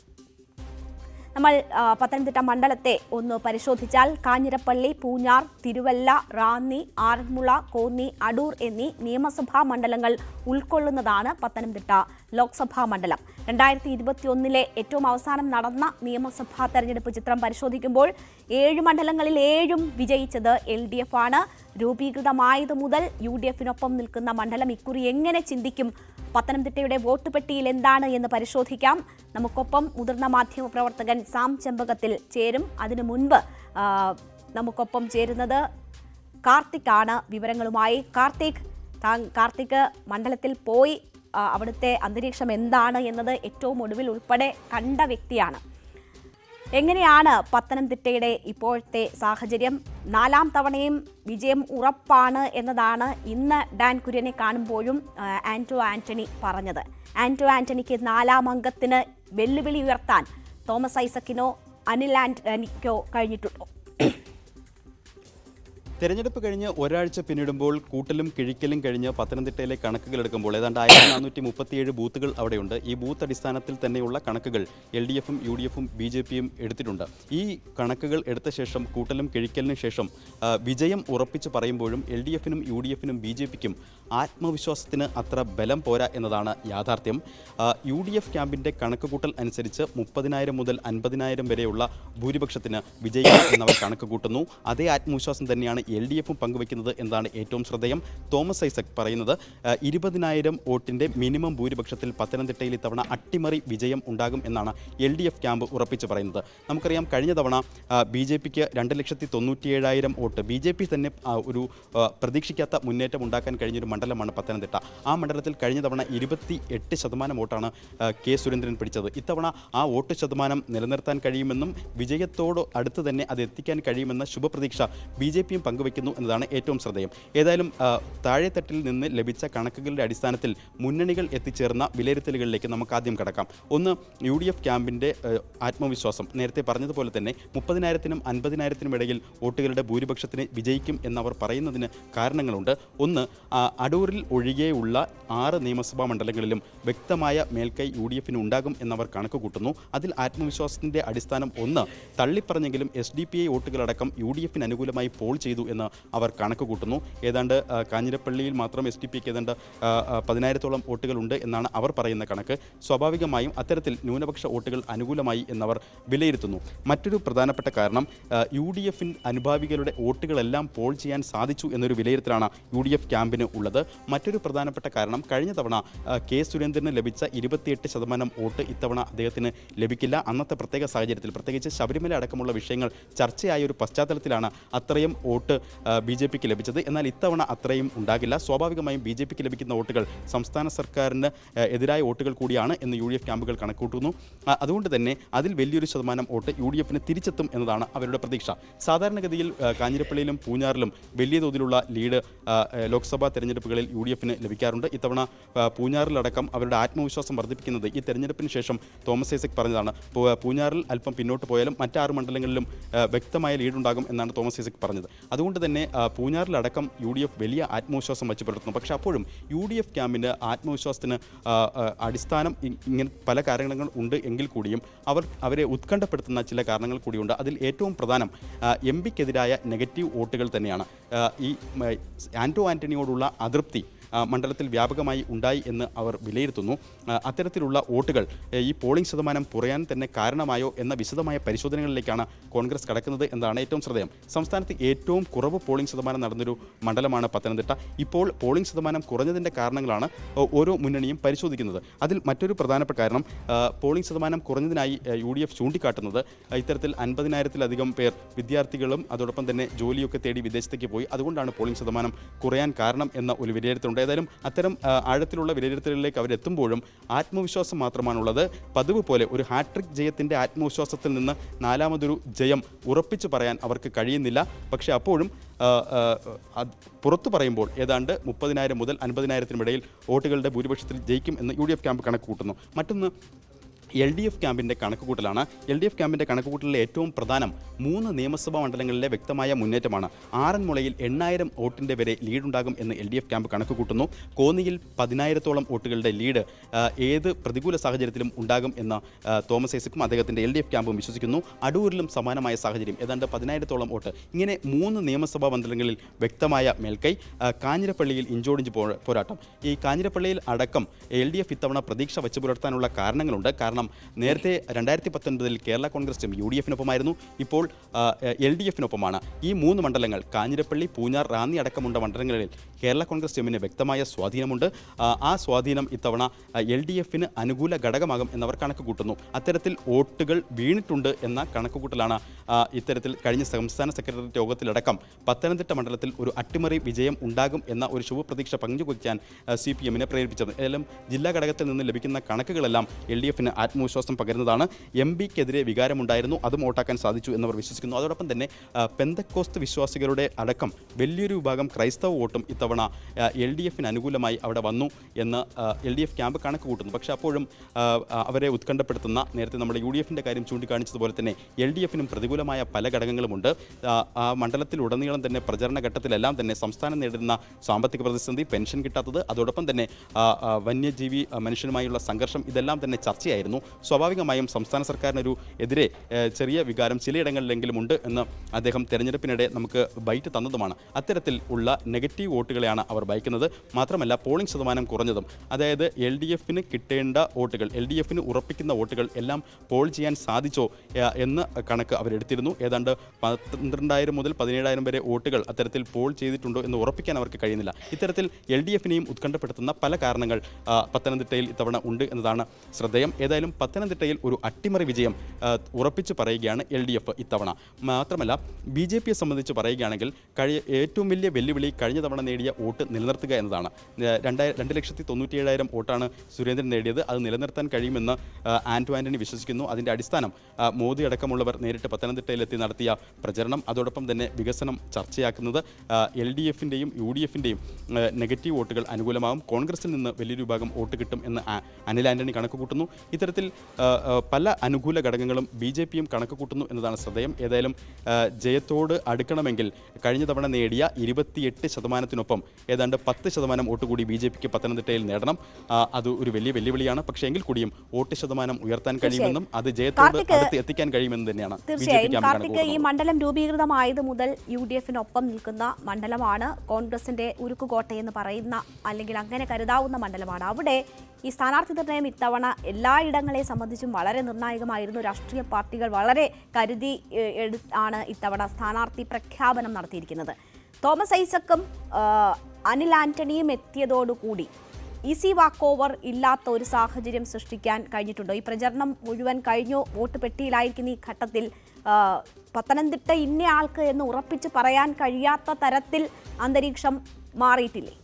നമ്മൾ ആ, പത്തനംതിട്ട മണ്ഡലത്തെ ഒന്ന് പരിശോധിച്ചാൽ കാഞ്ഞിരപ്പള്ളി പൂഞ്ഞാർ തിരുവല്ല റാന്നി ആറന്മുള കോന്നി അടൂർ എന്നീ നിയമസഭാ മണ്ഡലങ്ങൾ ഉൾക്കൊള്ളുന്നതാണ് പത്തനംതിട്ട ലോക്സഭാ മണ്ഡലം രണ്ടായിരത്തി ഇരുപത്തിയൊന്നിലെ ഏറ്റവും അവസാനം നടന്ന നിയമസഭാ തെരഞ്ഞെടുപ്പ് ചിത്രം പരിശോധിക്കുമ്പോൾ ഏഴ് മണ്ഡലങ്ങളിൽ ഏഴും വിജയിച്ചത് എൽ ഡി എഫ് ആണ് രൂപീകൃതമായതു മുതൽ യു ഡി എഫിനൊപ്പം നിൽക്കുന്ന മണ്ഡലം ഇക്കുറി എങ്ങനെ ചിന്തിക്കും പത്തനംതിട്ടയുടെ വോട്ട് പെട്ടിയിൽ എന്താണ് എന്ന് പരിശോധിക്കാം നമുക്കൊപ്പം മുതിർന്ന മാധ്യമ പ്രവർത്തകൻ സാം ചെമ്പകത്തിൽ ചേരും അതിനു മുൻപ് ആ, നമുക്കൊപ്പം ചേരുന്നത് കാർത്തിക്കാണ് വിവരങ്ങളുമായി കാർത്തിക് താ- കാർത്തിക് മണ്ഡലത്തിൽ പോയി ആ, അവിടുത്തെ അന്തരീക്ഷം എന്താണ് എന്നത് ഏറ്റവും ഒടുവിൽ ഉൾപ്പെടെ കണ്ട വ്യക്തിയാണ് എങ്ങനെയാണ് പത്തനംതിട്ടയുടെ ഇപ്പോഴത്തെ സാഹചര്യം നാലാം തവണയും വിജയം ഉറപ്പാണ് എന്നതാണ് ഇന്ന് ഡാൻ കുര്യനെ കാണുമ്പോഴും ആ, ആന്റോ ആന്റണി പറഞ്ഞത് ആന്റോ ആന്റണിക്ക് നാലാം അംഗത്തിന് വെല്ലുവിളി ഉയർത്താൻ തോമസ് ഐസക്കിനോ അനിൽ ആന്റണിക്കോ കഴിഞ്ഞിട്ടുണ്ടോ തെരഞ്ഞെടുപ്പ് കഴിഞ്ഞ് ഒരാഴ്ച പിന്നിടുമ്പോൾ കൂട്ടലും കിഴിക്കലും കഴിഞ്ഞ് പത്തനംതിട്ടയിലെ കണക്കുകൾ എടുക്കുമ്പോൾ ഏതാണ്ട് ആയിരത്തി നാനൂറ്റി മുപ്പത്തിയേഴ് ബൂത്തുകൾ അവിടെയുണ്ട് ഈ ബൂത്ത് അടിസ്ഥാനത്തിൽ തന്നെയുള്ള കണക്കുകൾ എൽ ഡി എഫും യു ഡി എഫും ബി ജെ പിയും എടുത്തിട്ടുണ്ട് ഈ കണക്കുകൾ എടുത്ത ശേഷം കൂട്ടലും കിഴിക്കലിനും ശേഷം ആ, വിജയം ഉറപ്പിച്ച് പറയുമ്പോഴും എൽ ഡി എഫിനും യു ഡി എഫിനും ബി ജെ പിക്കും ആത്മവിശ്വാസത്തിന് അത്ര ബലം പോരാ എന്നതാണ് യാഥാർത്ഥ്യം ആ, യു ഡി എഫ് ക്യാമ്പിൻ്റെ കണക്കുകൂട്ടൽ അനുസരിച്ച് മുപ്പതിനായിരം മുതൽ അൻപതിനായിരം വരെയുള്ള ഭൂരിപക്ഷത്തിന് വിജയിക്കും എന്നവർ കണക്ക് കൂട്ടുന്നു അതേ ആത്മവിശ്വാസം തന്നെയാണ് എൽ ഡി എഫും പങ്കുവയ്ക്കുന്നത് എന്നതാണ് ഏറ്റവും ശ്രദ്ധേയം തോമസ് ഐസക് പറയുന്നത് ആ, ഇരുപതിനായിരം വോട്ടിൻ്റെ മിനിമം ഭൂരിപക്ഷത്തിൽ പത്തനംതിട്ടയിൽ ഇത്തവണ അട്ടിമറി വിജയം ഉണ്ടാകും എന്നാണ് എൽ ഡി എഫ് ക്യാമ്പ് ഉറപ്പിച്ച് പറയുന്നത് നമുക്കറിയാം കഴിഞ്ഞ തവണ ബി ജെ പിക്ക് രണ്ട് ലക്ഷത്തി തൊണ്ണൂറ്റിയേഴായിരം വോട്ട് ബി ജെ പി തന്നെ ആ, ഒരു ആ, പ്രതീക്ഷിക്കാത്ത മുന്നേറ്റം ഉണ്ടാക്കാൻ കഴിഞ്ഞൊരു മണ്ഡലം മണ്ഡലമാണ് പത്തനംതിട്ട ആ മണ്ഡലത്തിൽ കഴിഞ്ഞ തവണ ഇരുപത്തി എട്ട് ശതമാനം വോട്ടാണ് ആ, കെ സുരേന്ദ്രൻ പിടിച്ചത് ഇത്തവണ ആ വോട്ട് ശതമാനം നിലനിർത്താൻ കഴിയുമെന്നും വിജയത്തോട് അടുത്ത് തന്നെ അത് എത്തിക്കാൻ കഴിയുമെന്ന ശുഭപ്രതീക്ഷ ബി ജെ പിയും പങ്കുവയ്ക്കുന്നു എന്നതാണ് ഏറ്റവും ശ്രദ്ധേയം ഏതായാലും ആ, താഴെത്തട്ടിൽ നിന്ന് ലഭിച്ച കണക്കുകളുടെ അടിസ്ഥാനത്തിൽ മുന്നണികൾ എത്തിച്ചേർന്ന വിലയിരുത്തലുകളിലേക്ക് നമുക്ക് ആദ്യം കടക്കാം ഒന്ന് യു ഡി എഫ് ക്യാമ്പിൻ്റെ ഏഹ്, ആത്മവിശ്വാസം നേരത്തെ പറഞ്ഞതുപോലെ തന്നെ മുപ്പതിനായിരത്തിനും അൻപതിനായിരത്തിനും ഇടയിൽ വോട്ടുകളുടെ ഭൂരിപക്ഷത്തിന് വിജയിക്കും എന്നവർ പറയുന്നതിന് കാരണങ്ങളുണ്ട് ഒന്ന് ആ, അടൂരിൽ ഒഴികെയുള്ള ആറ് നിയമസഭാ മണ്ഡലങ്ങളിലും വ്യക്തമായ മേൽക്കൈ യു ഡി എഫിന് ഉണ്ടാകും എന്നവർ കണക്ക് കൂട്ടുന്നു അതിൽ ആത്മവിശ്വാസത്തിൻ്റെ അടിസ്ഥാനം ഒന്ന് തള്ളിപ്പറഞ്ഞെങ്കിലും എസ് ഡി പി ഐ വോട്ടുകളടക്കം യു ഡി എഫിന് അനുകൂലമായി പോൾ ചെയ്തു എന്ന് അവർ കണക്ക് കൂട്ടുന്നു ഏതാണ്ട് ആ, കാഞ്ഞിരപ്പള്ളിയിൽ മാത്രം എസ് ഡി പി ഐക്ക് ഏതാണ്ട് ആ, ആ, പതിനായിരത്തോളം വോട്ടുകളുണ്ട് എന്നാണ് അവർ പറയുന്ന കണക്ക് സ്വാഭാവികമായും അത്തരത്തിൽ ന്യൂനപക്ഷ വോട്ടുകൾ അനുകൂലമായി എന്നവർ വിലയിരുത്തുന്നു മറ്റൊരു പ്രധാനപ്പെട്ട കാരണം യു ഡി എഫിൻ അനുഭാവികളുടെ വോട്ടുകളെല്ലാം പോൾ ചെയ്യാൻ സാധിച്ചു എന്നൊരു വിലയിരുത്തലാണ് യു ഡി എഫ് ക്യാമ്പിന് ഉള്ളത് മറ്റൊരു പ്രധാനപ്പെട്ട കാരണം കഴിഞ്ഞ തവണ ആ, കെ സുരേന്ദ്രന് ലഭിച്ച ഇരുപത്തിയെട്ട് ശതമാനം വോട്ട് ഇത്തവണ അദ്ദേഹത്തിന് ലഭിക്കില്ല അന്നത്തെ പ്രത്യേക സാഹചര്യത്തിൽ പ്രത്യേകിച്ച് ശബരിമല അടക്കമുള്ള വിഷയങ്ങൾ ചർച്ചയായ ഒരു പശ്ചാത്തലത്തിലാണ് അത്രയും വോട്ട് ബി ജെ പിക്ക് ലഭിച്ചത് എന്നാൽ ഇത്തവണ അത്രയും ഉണ്ടാകില്ല സ്വാഭാവികമായും ബി ജെ പിക്ക് ലഭിക്കുന്ന വോട്ടുകൾ സംസ്ഥാന സർക്കാരിന് ആ, എതിരായ വോട്ടുകൾ കൂടിയാണ് എന്ന് യു ഡി എഫ് ക്യാമ്പുകൾ കണക്കൂട്ടുന്നു ആ, അതുകൊണ്ട് തന്നെ അതിൽ വലിയൊരു ശതമാനം വോട്ട് യു ഡി എഫിന് തിരിച്ചെത്തും എന്നതാണ് അവരുടെ പ്രതീക്ഷ സാധാരണഗതിയിൽ ആ, കാഞ്ഞിരപ്പള്ളിയിലും പൂഞ്ഞാറിലും വലിയ തോതിലുള്ള ലീഡ് ആ, ആ, ലോക്സഭാ തെരഞ്ഞെടുപ്പുകളിൽ യു ഡി എഫിന് ലഭിക്കാറുണ്ട് ഇത്തവണ ആ, പൂഞ്ഞാറിലടക്കം അവരുടെ ആത്മവിശ്വാസം വർദ്ധിപ്പിക്കുന്നത് ഈ തെരഞ്ഞെടുപ്പിന് ശേഷം തോമസ് ഐസക് പറഞ്ഞതാണ് പൂ- പൂഞ്ഞാറിൽ അല്പം പിന്നോട്ട് പോയാലും മറ്റാറ് മണ്ഡലങ്ങളിലും ആ, വ്യക്തമായ ലീഡുണ്ടാകും എന്നാണ് തോമസ് ഐസക് പറഞ്ഞത് അതുകൊണ്ട് തന്നെ ആ, പൂഞ്ഞാറിലടക്കം യു ഡി എഫ് വലിയ ആത്മവിശ്വാസം വച്ച് പുലർത്തുന്നു പക്ഷേ അപ്പോഴും യു ഡി എഫ് ക്യാമ്പിൻ്റെ ആത്മവിശ്വാസത്തിന് ആ, ആ, അടിസ്ഥാനം ഇ- ഇങ്ങനെ പല കാരണങ്ങൾ ഉണ്ട് എങ്കിൽ കൂടിയും അവർ അവരെ ഉത്കണ്ഠപ്പെടുത്തുന്ന ചില കാരണങ്ങൾ കൂടിയുണ്ട് അതിൽ ഏറ്റവും പ്രധാനം എം പിക്കെതിരായ നെഗറ്റീവ് വോട്ടുകൾ തന്നെയാണ് ആ, ഈ മ, ആൻറ്റോ ആൻ്റണിയോടുള്ള അതൃപ്തി ആ, മണ്ഡലത്തിൽ വ്യാപകമായി ഉണ്ടായി എന്ന് അവർ വിലയിരുത്തുന്നു ആ, അത്തരത്തിലുള്ള വോട്ടുകൾ ഏ, ഈ പോളിംഗ് ശതമാനം കുറയാൻ തന്നെ കാരണമായോ എന്ന വിശദമായ പരിശോധനകളിലേക്കാണ് കോൺഗ്രസ് കടക്കുന്നത് എന്നതാണ് ഏറ്റവും ശ്രദ്ധേയം സംസ്ഥാനത്ത് ഏറ്റവും കുറവ് പോളിംഗ് ശതമാനം നടന്നൊരു മണ്ഡലമാണ് പത്തനംതിട്ട ഇപ്പോൾ പോളിംഗ് ശതമാനം കുറഞ്ഞതിൻ്റെ കാരണങ്ങളാണ് ഓ- ഓരോ മുന്നണിയും പരിശോധിക്കുന്നത് അതിൽ മറ്റൊരു പ്രധാനപ്പെട്ട കാരണം ആ, പോളിംഗ് ശതമാനം കുറഞ്ഞതിനായി യു ഡി എഫ് ചൂണ്ടിക്കാട്ടുന്നത് ആ, ഇത്തരത്തിൽ അൻപതിനായിരത്തിലധികം പേർ വിദ്യാർത്ഥികളും അതോടൊപ്പം തന്നെ ജോലിയൊക്കെ തേടി വിദേശത്തേക്ക് പോയി അതുകൊണ്ടാണ് പോളിംഗ് ശതമാനം കുറയാൻ കാരണം എന്ന ഒരു വിലയിരുത്തലുണ്ട് ഏതായാലും അത്തരം ആ, ആഴത്തിലുള്ള വിലയിരുത്തലുകളിലേക്ക് അവരെത്തുമ്പോഴും ആത്മവിശ്വാസം മാത്രമാണുള്ളത് പതിവ് പോലെ ഒരു ഹാട്രിക് ജയത്തിൻ്റെ ആത്മവിശ്വാസത്തിൽ നിന്ന് നാലാമതൊരു ജയം ഉറപ്പിച്ചു പറയാൻ അവർക്ക് കഴിയുന്നില്ല പക്ഷേ അപ്പോഴും ആ, ആ, അത് പുറത്തു പറയുമ്പോൾ ഏതാണ്ട് മുപ്പതിനായിരം മുതൽ അൻപതിനായിരത്തിനും ഇടയിൽ വോട്ടുകളുടെ ഭൂരിപക്ഷത്തിൽ ജയിക്കും എന്ന് യു ഡി എഫ് ക്യാമ്പ് കണക്ക് കൂട്ടുന്നു മറ്റൊന്ന് എൽ ഡി എഫ് ക്യാമ്പിൻ്റെ കണക്കുകൂട്ടലാണ് എൽ ഡി എഫ് ക്യാമ്പിൻ്റെ കണക്കുകൂട്ടലിലെ ഏറ്റവും പ്രധാനം മൂന്ന് നിയമസഭാ മണ്ഡലങ്ങളിലെ വ്യക്തമായ മുന്നേറ്റമാണ് ആറന്മുളയിൽ എണ്ണായിരം വോട്ടിൻ്റെ വരെ ലീഡുണ്ടാകും എന്ന് എൽ ഡി എഫ് ക്യാമ്പ് കണക്കുകൂട്ടുന്നു കോന്നിയിൽ പതിനായിരത്തോളം വോട്ടുകളുടെ ലീഡ് ആ, ഏത് പ്രതികൂല സാഹചര്യത്തിലും ഉണ്ടാകും എന്ന് ആ, തോമസ് ഐസക്കും അദ്ദേഹത്തിൻ്റെ എൽ ഡി എഫ് ക്യാമ്പും വിശ്വസിക്കുന്നു അടൂരിലും സമാനമായ സാഹചര്യം ഏതാണ്ട് പതിനായിരത്തോളം വോട്ട് ഇങ്ങനെ മൂന്ന് നിയമസഭാ മണ്ഡലങ്ങളിൽ വ്യക്തമായ മേൽക്കൈ ആ, കാഞ്ഞിരപ്പള്ളിയിൽ ഇഞ്ചോടിഞ്ച് പോ- പോരാട്ടം ഈ കാഞ്ഞിരപ്പള്ളിയിൽ അടക്കം എൽ ഡി എഫ് ഇത്തവണ പ്രതീക്ഷ വെച്ച് പുലർത്താനുള്ള കാരണങ്ങളുണ്ട് കാരണം നേരത്തെ രണ്ടായിരത്തി പത്തൊൻപതിൽ കേരള കോൺഗ്രസും യു ഡി എഫിനൊപ്പമായിരുന്നു ഇപ്പോൾ എൽ ഡി എഫിനൊപ്പമാണ് ഈ മൂന്ന് മണ്ഡലങ്ങൾ കാഞ്ഞിരപ്പള്ളി പൂഞ്ഞാർ റാന്നി അടക്കമുള്ള മണ്ഡലങ്ങളിൽ കേരള കോൺഗ്രസ് എമ്മിന് വ്യക്തമായ സ്വാധീനമുണ്ട് ആ, ആ സ്വാധീനം ഇത്തവണ എൽ ഡി എഫിന് അനുകൂല ഘടകമാകും എന്നവർ കണക്ക് കൂട്ടുന്നു അത്തരത്തിൽ വോട്ടുകൾ വീണിട്ടുണ്ട് എന്ന കണക്കുകൂട്ടലാണ് ആ, ഇത്തരത്തിൽ കഴിഞ്ഞ സംസ്ഥാന സെക്രട്ടേറിയറ്റ് യോഗത്തിലടക്കം പത്തനംതിട്ട മണ്ഡലത്തിൽ ഒരു അട്ടിമറി വിജയം ഉണ്ടാകും എന്ന ഒരു ശുഭപ്രതീക്ഷ പങ്കുവയ്ക്കാൻ സി പി എമ്മിനെ പ്രേരിപ്പിച്ചത് ഏതായാലും ജില്ലാ ഘടകത്തിൽ നിന്ന് ലഭിക്കുന്ന കണക്കുകളെല്ലാം എൽ ഡി എഫിന് ആത്മവിശ്വാസം പകരുന്നതാണ് എം പിക്കെതിരെ വികാരമുണ്ടായിരുന്നു അതും വോട്ടാക്കാൻ സാധിച്ചു എന്നവർ വിശ്വസിക്കുന്നു അതോടൊപ്പം തന്നെ ആ, പെന്തക്കോസ്ത് വിശ്വാസികളുടെ അടക്കം വലിയൊരു വിഭാഗം ക്രൈസ്തവ വോട്ടും ഇത്തവണ എൽ ഡി എഫിന് അനുകൂലമായി അവിടെ വന്നു എന്ന് എൽ ഡി എഫ് ക്യാമ്പ് കണക്ക് കൂട്ടുന്നു പക്ഷേ അപ്പോഴും ആ, ആ, അവരെ ഉത്കണ്ഠപ്പെടുത്തുന്ന നേരത്തെ നമ്മുടെ യു ഡി എഫിൻ്റെ കാര്യം ചൂണ്ടിക്കാണിച്ചതുപോലെ തന്നെ എൽ ഡി എഫിനും പ്രതികൂലമായ പല ഘടകങ്ങളുമുണ്ട് ആ, ആ മണ്ഡലത്തിലുടനീളം തന്നെ പ്രചരണ ഘട്ടത്തിലെല്ലാം തന്നെ സംസ്ഥാനം നേരിടുന്ന സാമ്പത്തിക പ്രതിസന്ധി പെൻഷൻ കിട്ടാത്തത് അതോടൊപ്പം തന്നെ ആ, ആ, വന്യജീവി ആ, മനുഷ്യനുമായുള്ള സംഘർഷം ഇതെല്ലാം തന്നെ ചർച്ചയായിരുന്നു സ്വാഭാവികമായും സംസ്ഥാന സർക്കാരിനൊരു എതിരെ ഏഹ്, ചെറിയ വികാരം ചിലയിടങ്ങളിലെങ്കിലും ഉണ്ട് എന്ന് അദ്ദേഹം തെരഞ്ഞെടുപ്പിനിടെ നമുക്ക് ബൈറ്റ് തന്നതുമാണ് അത്തരത്തിൽ ഉള്ള നെഗറ്റീവ് വോട്ടുകളെയാണ് അവർ ഭയക്കുന്നത് മാത്രമല്ല പോളിംഗ് ശതമാനം കുറഞ്ഞതും അതായത് എൽ ഡി എഫിന് കിട്ടേണ്ട വോട്ടുകൾ എൽ ഡി എഫിന് ഉറപ്പിക്കുന്ന വോട്ടുകൾ എല്ലാം പോൾ ചെയ്യാൻ സാധിച്ചോ ഏഹ്, എന്ന് കണക്ക് അവരെടുത്തിരുന്നു ഏതാണ്ട് പന്ത്രണ്ടായിരം മുതൽ പതിനേഴായിരം വരെ വോട്ടുകൾ അത്തരത്തിൽ പോൾ ചെയ്തിട്ടുണ്ടോ എന്ന് ഉറപ്പിക്കാൻ അവർക്ക് കഴിയുന്നില്ല ഇത്തരത്തിൽ എൽ ഡി എഫിനെയും ഉത്കണ്ഠപ്പെടുത്തുന്ന പല കാരണങ്ങൾ ആ, പത്തനംതിട്ടയിൽ ഇത്തവണ ഉണ്ട് എന്നതാണ് ശ്രദ്ധേയം ഏതായാലും ഏതായാലും പത്തനംതിട്ടയിൽ ഒരു അട്ടിമറി വിജയം ആ, ഉറപ്പിച്ച് പറയുകയാണ് എൽ ഡി എഫ് ഇത്തവണ മാത്രമല്ല ബി ജെ പിയെ സംബന്ധിച്ച് പറയുകയാണെങ്കിൽ കഴി ഏറ്റവും വലിയ വെല്ലുവിളി കഴിഞ്ഞ തവണ നേടിയ വോട്ട് നിലനിർത്തുക എന്നതാണ് ഏ, രണ്ടായി രണ്ട് ലക്ഷത്തി തൊണ്ണൂറ്റിയേഴായിരം വോട്ടാണ് സുരേന്ദ്രൻ നേടിയത് അത് നിലനിർത്താൻ കഴിയുമെന്ന് ആ, ആന്റോ ആന്റണി വിശ്വസിക്കുന്നു അതിൻ്റെ അടിസ്ഥാനം ആ, മോദി അടക്കമുള്ളവർ നേരിട്ട് പത്തനംതിട്ടയിലെത്തി നടത്തിയ പ്രചരണം അതോടൊപ്പം തന്നെ വികസനം ചർച്ചയാക്കുന്നത് എൽ ഡി എഫിൻ്റെയും യു ഡി എഫിൻ്റെയും നെഗറ്റീവ് വോട്ടുകൾ അനുകൂലമാകും കോൺഗ്രസിൽ നിന്ന് വലിയൊരു വിഭാഗം വോട്ട് കിട്ടും എന്ന് ആ- അനിൽ ആന്റണി കണക്ക് കൂട്ടുന്നു ഇത്തരത്തിൽ ആ, ആ, പല അനുകൂല ഘടകങ്ങളും ബി ജെ പിയും കണക്ക് കൂട്ടുന്നു എന്നതാണ് ശ്രദ്ധേയം ഏതായാലും ആ, ജയത്തോട് അടുക്കണമെങ്കിൽ കഴിഞ്ഞ തവണ നേടിയ ഇരുപത്തിയെട്ട് ശതമാനത്തിനൊപ്പം ഏതാണ്ട് പത്ത് ശതമാനം വോട്ട് കൂടി ബി ജെ പിക്ക് പത്തനംതിട്ടയിൽ നേടണം ആ, അത് ഒരു വലിയ വെല്ലുവിളിയാണ് പക്ഷേ എങ്കിൽ കൂടിയും വോട്ട് ശതമാനം ഉയർത്താൻ കഴിയുമെന്നും അത് ജയത്തോട് കാർത്തിക്, അടുത്ത് എത്തിക്കാൻ കഴിയുമെന്ന് തന്നെയാണ് ബി ജെ തീർച്ചയായും പിക്ക് കണക്ക് കാർത്തിക് ഈ കൂട്ടുന്നത് മണ്ഡലം രൂപീകൃതമായത് മുതൽ യു ഡി എഫിനൊപ്പം നിൽക്കുന്ന മണ്ഡലമാണ് കോൺഗ്രസിന്റെ ഉരുക്കുകോട്ടയെന്ന് പറയുന്ന അല്ലെങ്കിൽ അങ്ങനെ കരുതാവുന്ന മണ്ഡലമാണ് അവിടെ ഈ സ്ഥാനാർത്ഥി നിർണയം ഇത്തവണ എല്ലായിടങ്ങളെ സംബന്ധിച്ചും വളരെ നിർണായകമായിരുന്നു രാഷ്ട്രീയ പാർട്ടികൾ വളരെ കരുതി ഏഹ്, എടു ആണ് ഇത്തവണ സ്ഥാനാർത്ഥി പ്രഖ്യാപനം നടത്തിയിരിക്കുന്നത് തോമസ് ഐസക്കും ആ, അനിൽ ആന്റണിയും എത്തിയതോടുകൂടി ഈസി വാക്ക് ഓവർ ഇല്ലാത്ത ഒരു സാഹചര്യം സൃഷ്ടിക്കാൻ കഴിഞ്ഞിട്ടുണ്ടോ ഈ പ്രചരണം മുഴുവൻ കഴിഞ്ഞു വോട്ട് പെട്ടിയിലായിരിക്കുന്ന ഈ ഘട്ടത്തിൽ ആ, പത്തനംതിട്ട ഇന്നയാൾക്ക് എന്ന് ഉറപ്പിച്ച് പറയാൻ കഴിയാത്ത തരത്തിൽ അന്തരീക്ഷം മാറിയിട്ടില്ലേ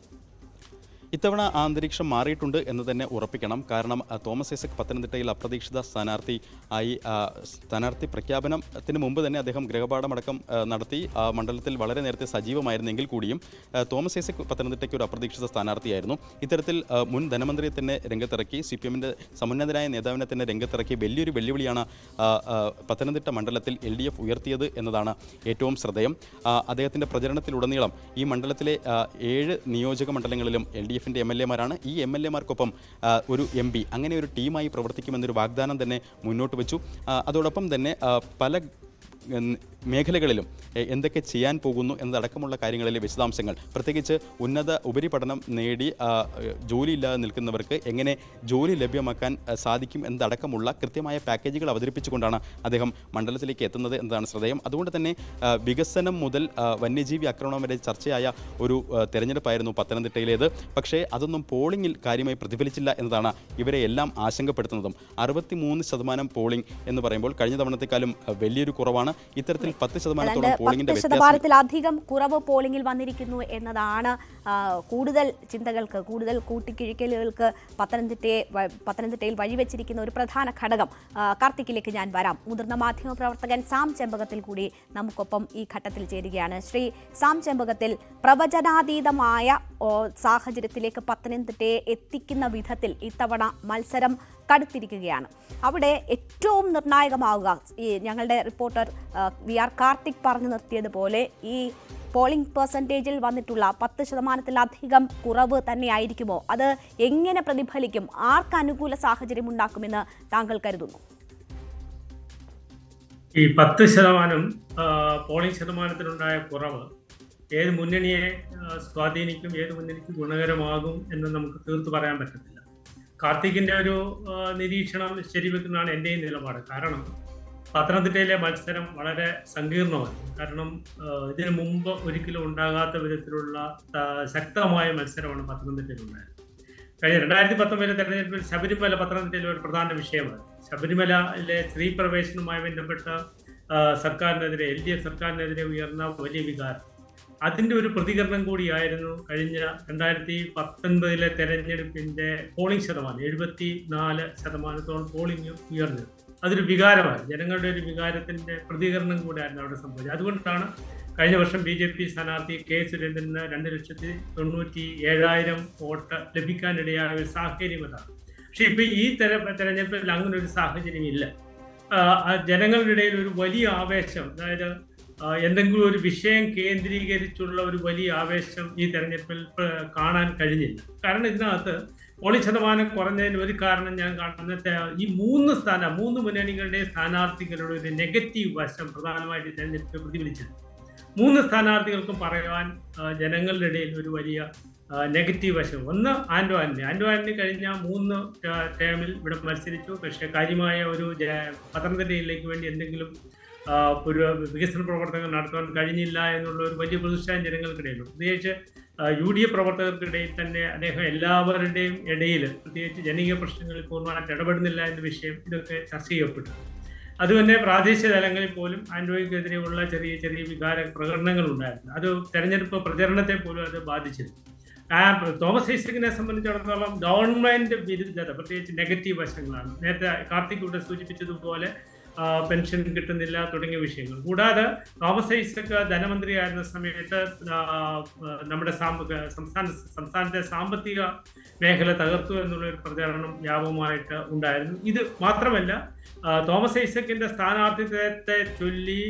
ഇത്തവണ ആ അന്തരീക്ഷം മാറിയിട്ടുണ്ട് എന്ന് തന്നെ ഉറപ്പിക്കണം കാരണം ആ, തോമസ് ഐസക് പത്തനംതിട്ടയിൽ അപ്രതീക്ഷിത സ്ഥാനാർത്ഥി ആയി ആ, സ്ഥാനാർത്ഥി പ്രഖ്യാപനത്തിന് മുമ്പ് തന്നെ അദ്ദേഹം ഗൃഹപാഠമടക്കം ആ, നടത്തി ആ മണ്ഡലത്തിൽ വളരെ നേരത്തെ സജീവമായിരുന്നെങ്കിൽ കൂടിയും ആ, തോമസ് ഐസക് പത്തനംതിട്ടയ്ക്ക് ഒരു അപ്രതീക്ഷിത സ്ഥാനാർത്ഥിയായിരുന്നു ഇത്തരത്തിൽ ആ, മുൻ ധനമന്ത്രിയെ തന്നെ രംഗത്തിറക്കി സി പി എമ്മിൻ്റെ സമുന്നതരായ നേതാവിനെ തന്നെ രംഗത്തിറക്കി വലിയൊരു വെല്ലുവിളിയാണ് ആ, ആ, പത്തനംതിട്ട മണ്ഡലത്തിൽ എൽ ഡി എഫ് ഉയർത്തിയത് എന്നതാണ് ഏറ്റവും ശ്രദ്ധേയം ആ, അദ്ദേഹത്തിൻ്റെ പ്രചരണത്തിലുടനീളം ഈ മണ്ഡലത്തിലെ ആ, ഏഴ് നിയോജക മണ്ഡലങ്ങളിലും എൽ ഡി എഫിൻ്റെ എം എൽ എമാരാണ് ഈ എം എൽ എമാർക്കൊപ്പം ഒരു എം പി അങ്ങനെ ഒരു ടീമായി പ്രവർത്തിക്കുമെന്നൊരു വാഗ്ദാനം തന്നെ മുന്നോട്ട് വെച്ചു ആ, അതോടൊപ്പം തന്നെ ആ, പല ഉം, മേഖലകളിലും എ, എന്തൊക്കെ ചെയ്യാൻ പോകുന്നു എന്നതടക്കമുള്ള കാര്യങ്ങളിലെ വിശദാംശങ്ങൾ പ്രത്യേകിച്ച് ഉന്നത ഉപരിപഠനം നേടി ആ, ജോലിയില്ലാതെ നിൽക്കുന്നവർക്ക് എങ്ങനെ ജോലി ലഭ്യമാക്കാൻ ആ, സാധിക്കും എന്നതടക്കമുള്ള കൃത്യമായ പാക്കേജുകൾ അവതരിപ്പിച്ചുകൊണ്ടാണ് അദ്ദേഹം മണ്ഡലത്തിലേക്ക് എത്തുന്നത് എന്നതാണ് ശ്രദ്ധേയം അതുകൊണ്ട് തന്നെ ആ, വികസനം മുതൽ ആ, വന്യജീവി ആക്രമണം വരെ ചർച്ചയായ ഒരു ആ, തെരഞ്ഞെടുപ്പായിരുന്നു പത്തനംതിട്ടയിലേത് പക്ഷേ അതൊന്നും പോളിംഗിൽ കാര്യമായി പ്രതിഫലിച്ചില്ല എന്നതാണ് ഇവരെ എല്ലാം ആശങ്കപ്പെടുത്തുന്നതും അറുപത്തിമൂന്ന് ശതമാനം പോളിംഗ് എന്ന് പറയുമ്പോൾ കഴിഞ്ഞ തവണത്തെക്കാളും ആ, വലിയൊരു കുറവാണ് ഇത്തരത്തിൽ പത്ത് ശതമാനത്തോളം ഏതാണ്ട് പോളിംഗിന്റെ പത്ത് വ്യത്യാസം ശതമാനത്തിലധികം കുറവ് പോളിംഗിൽ വന്നിരിക്കുന്നു എന്നതാണ് ആ, കൂടുതൽ ചിന്തകൾക്ക് കൂടുതൽ കൂട്ടിക്കിഴിക്കലുകൾക്ക് പത്തനംതിട്ടയെ വ- പത്തനംതിട്ടയിൽ വഴിവെച്ചിരിക്കുന്ന ഒരു പ്രധാന ഘടകം ആ, കാർത്തിക്കിലേക്ക് ഞാൻ വരാം മുതിർന്ന മാധ്യമ പ്രവർത്തകൻ സാം ചെമ്പകത്തിൽ കൂടി നമുക്കൊപ്പം ഈ ഘട്ടത്തിൽ ചേരുകയാണ് ശ്രീ സാം ചെമ്പകത്തിൽ പ്രവചനാതീതമായ ഓ, സാഹചര്യത്തിലേക്ക് പത്തനംതിട്ടയെ എത്തിക്കുന്ന വിധത്തിൽ ഇത്തവണ മത്സരം കടുത്തിരിക്കുകയാണ് അവിടെ ഏറ്റവും നിർണായകമാവുക ഈ ഞങ്ങളുടെ റിപ്പോർട്ടർ ആ, വി ആർ കാർത്തിക് പറഞ്ഞു നിർത്തിയതുപോലെ ഈ പോളിംഗ് പെർസെൻറ്റേജിൽ വന്നിട്ടുള്ള പത്ത് ശതമാനത്തിലധികം കുറവ് തന്നെയായിരിക്കുമോ അത് എങ്ങനെ പ്രതിഫലിക്കും ആർക്ക് അനുകൂല സാഹചര്യം ഉണ്ടാക്കുമെന്ന് താങ്കൾ കരുതുന്നു ഈ പത്ത് ശതമാനം ആ, പോളിംഗ് ശതമാനത്തിലുണ്ടായ കുറവ് ഏത് മുന്നണിയെ ആ, സ്വാധീനിക്കും ഏത് മുന്നണിക്ക് ഗുണകരമാകും എന്ന് നമുക്ക് തീർത്ത് പറയാൻ പറ്റത്തില്ല കാർത്തികിന്റെ ഒരു ആ, നിരീക്ഷണം ശരിവെക്കുന്നതാണ് എൻ്റെയും നിലപാട് കാരണം പത്തനംതിട്ടയിലെ മത്സരം വളരെ സങ്കീർണമാണ് കാരണം ആ, ഇതിനു മുമ്പ് ഒരിക്കലും ഉണ്ടാകാത്ത വിധത്തിലുള്ള ആ, ശക്തമായ മത്സരമാണ് പത്തനംതിട്ടയിലുണ്ടായത് കഴിഞ്ഞ രണ്ടായിരത്തി പത്തൊമ്പതിലെ തെരഞ്ഞെടുപ്പിൽ ശബരിമല പത്തനംതിട്ടയിലെ ഒരു പ്രധാന വിഷയമാണ് ശബരിമലയിലെ സ്ത്രീ പ്രവേശനവുമായി ബന്ധപ്പെട്ട ആ, സർക്കാരിനെതിരെ എൽ ഡി എഫ് സർക്കാരിനെതിരെ ഉയർന്ന വലിയ വികാരം അതിന്റെ ഒരു പ്രതികരണം കൂടിയായിരുന്നു കഴിഞ്ഞ രണ്ടായിരത്തി പത്തൊൻപതിലെ തെരഞ്ഞെടുപ്പിന്റെ പോളിംഗ് ശതമാനം എഴുപത്തി നാല് ശതമാനത്തോളം പോളിംഗ് ഉയർന്നത് അതൊരു വികാരമാണ് ജനങ്ങളുടെ ഒരു വികാരത്തിന്റെ പ്രതികരണം കൂടിയായിരുന്നു അവിടെ സംഭവിച്ചത് അതുകൊണ്ടാണ് കഴിഞ്ഞ വർഷം ബി ജെ പി സ്ഥാനാർത്ഥി കെ സുരേന്ദ്രന് രണ്ട് ലക്ഷത്തി തൊണ്ണൂറ്റി ഏഴായിരം വോട്ട് ലഭിക്കാനിടയായ ഒരു സാഹചര്യം അതാണ് പക്ഷെ ഇപ്പൊ ഈ തെര തെരഞ്ഞെടുപ്പിൽ അങ്ങനെ ഒരു സാഹചര്യം ഇല്ല ആ, ആ ജനങ്ങളുടെ ഇടയിൽ ഒരു വലിയ ആവേശം അതായത് ആ, എന്തെങ്കിലും ഒരു വിഷയം കേന്ദ്രീകരിച്ചുള്ള ഒരു വലിയ ആവേശം ഈ തെരഞ്ഞെടുപ്പിൽ ആ, കാണാൻ കഴിഞ്ഞില്ല കാരണം ഇതിനകത്ത് പോളിംഗ് ശതമാനം കുറഞ്ഞതിന് ഒരു കാരണം ഞാൻ കാണുന്നത് ഈ മൂന്ന് സ്ഥാന മൂന്ന് മുന്നണികളുടെ സ്ഥാനാർത്ഥികളുടെ ഒരു നെഗറ്റീവ് വശം പ്രധാനമായിട്ട് ഈ തെരഞ്ഞെടുപ്പിൽ പ്രതിഫലിച്ചത് മൂന്ന് സ്ഥാനാർത്ഥികൾക്കും പറയുവാൻ ആ, ജനങ്ങളുടെ ഇടയിൽ ഒരു വലിയ നെഗറ്റീവ് വശം ഒന്ന് ആൻഡോ ആന്റണി ആൻഡോ ആന്റണി കഴിഞ്ഞ മൂന്ന് ടേ- ടേമിൽ ഇവിടെ മത്സരിച്ചു പക്ഷേ കാര്യമായ ഒരു ജ- പത്തനംതിട്ടയിലേക്ക് വേണ്ടി എന്തെങ്കിലും ആ, പുര- വികസന പ്രവർത്തനങ്ങൾ നടത്താൻ കഴിഞ്ഞില്ല എന്നുള്ള ഒരു വലിയ പ്രതിഷേധം ജനങ്ങൾക്കിടയിലുണ്ട് പ്രത്യേകിച്ച് യു ഡി എഫ് പ്രവർത്തകർക്കിടയിൽ തന്നെ അദ്ദേഹം എല്ലാവരുടെയും ഇടയിൽ പ്രത്യേകിച്ച് ജനകീയ പ്രശ്നങ്ങളിൽ പൂർണ്ണമായിട്ട് ഇടപെടുന്നില്ല എന്ന വിഷയം ഇതൊക്കെ ചർച്ച ചെയ്യപ്പെട്ടു അതുതന്നെ പ്രാദേശിക തലങ്ങളിൽ പോലും ആൻഡ്രോയ്ക്കെതിരെയുള്ള ചെറിയ ചെറിയ വികാര പ്രകടനങ്ങൾ ഉണ്ടായിരുന്നു അത് തെരഞ്ഞെടുപ്പ് പ്രചരണത്തെ പോലും അത് ബാധിച്ചിരുന്നു ആ തോമസ് ഐസക്കിനെ സംബന്ധിച്ചിടത്തോളം ഗവൺമെന്റ് വിരുദ്ധത പ്രത്യേകിച്ച് നെഗറ്റീവ് വശങ്ങളാണ് നേരത്തെ കാർത്തിക് ഇവിടെ സൂചിപ്പിച്ചതുപോലെ ആ, പെൻഷൻ കിട്ടുന്നില്ല തുടങ്ങിയ വിഷയങ്ങൾ കൂടാതെ തോമസ് ഐസക് ധനമന്ത്രിയായിരുന്ന സമയത്ത് ആ, നമ്മുടെ സാമ്പ- സംസ്ഥാന സംസ്ഥാനത്തെ സാമ്പത്തിക മേഖല തകർത്തു എന്നുള്ള ഒരു പ്രചാരണം വ്യാപകമായിട്ട് ഉണ്ടായിരുന്നു ഇത് മാത്രമല്ല ആ, തോമസ് ഐസക്കിന്റെ സ്ഥാനാർത്ഥിത്വത്തെ ചൊല്ലി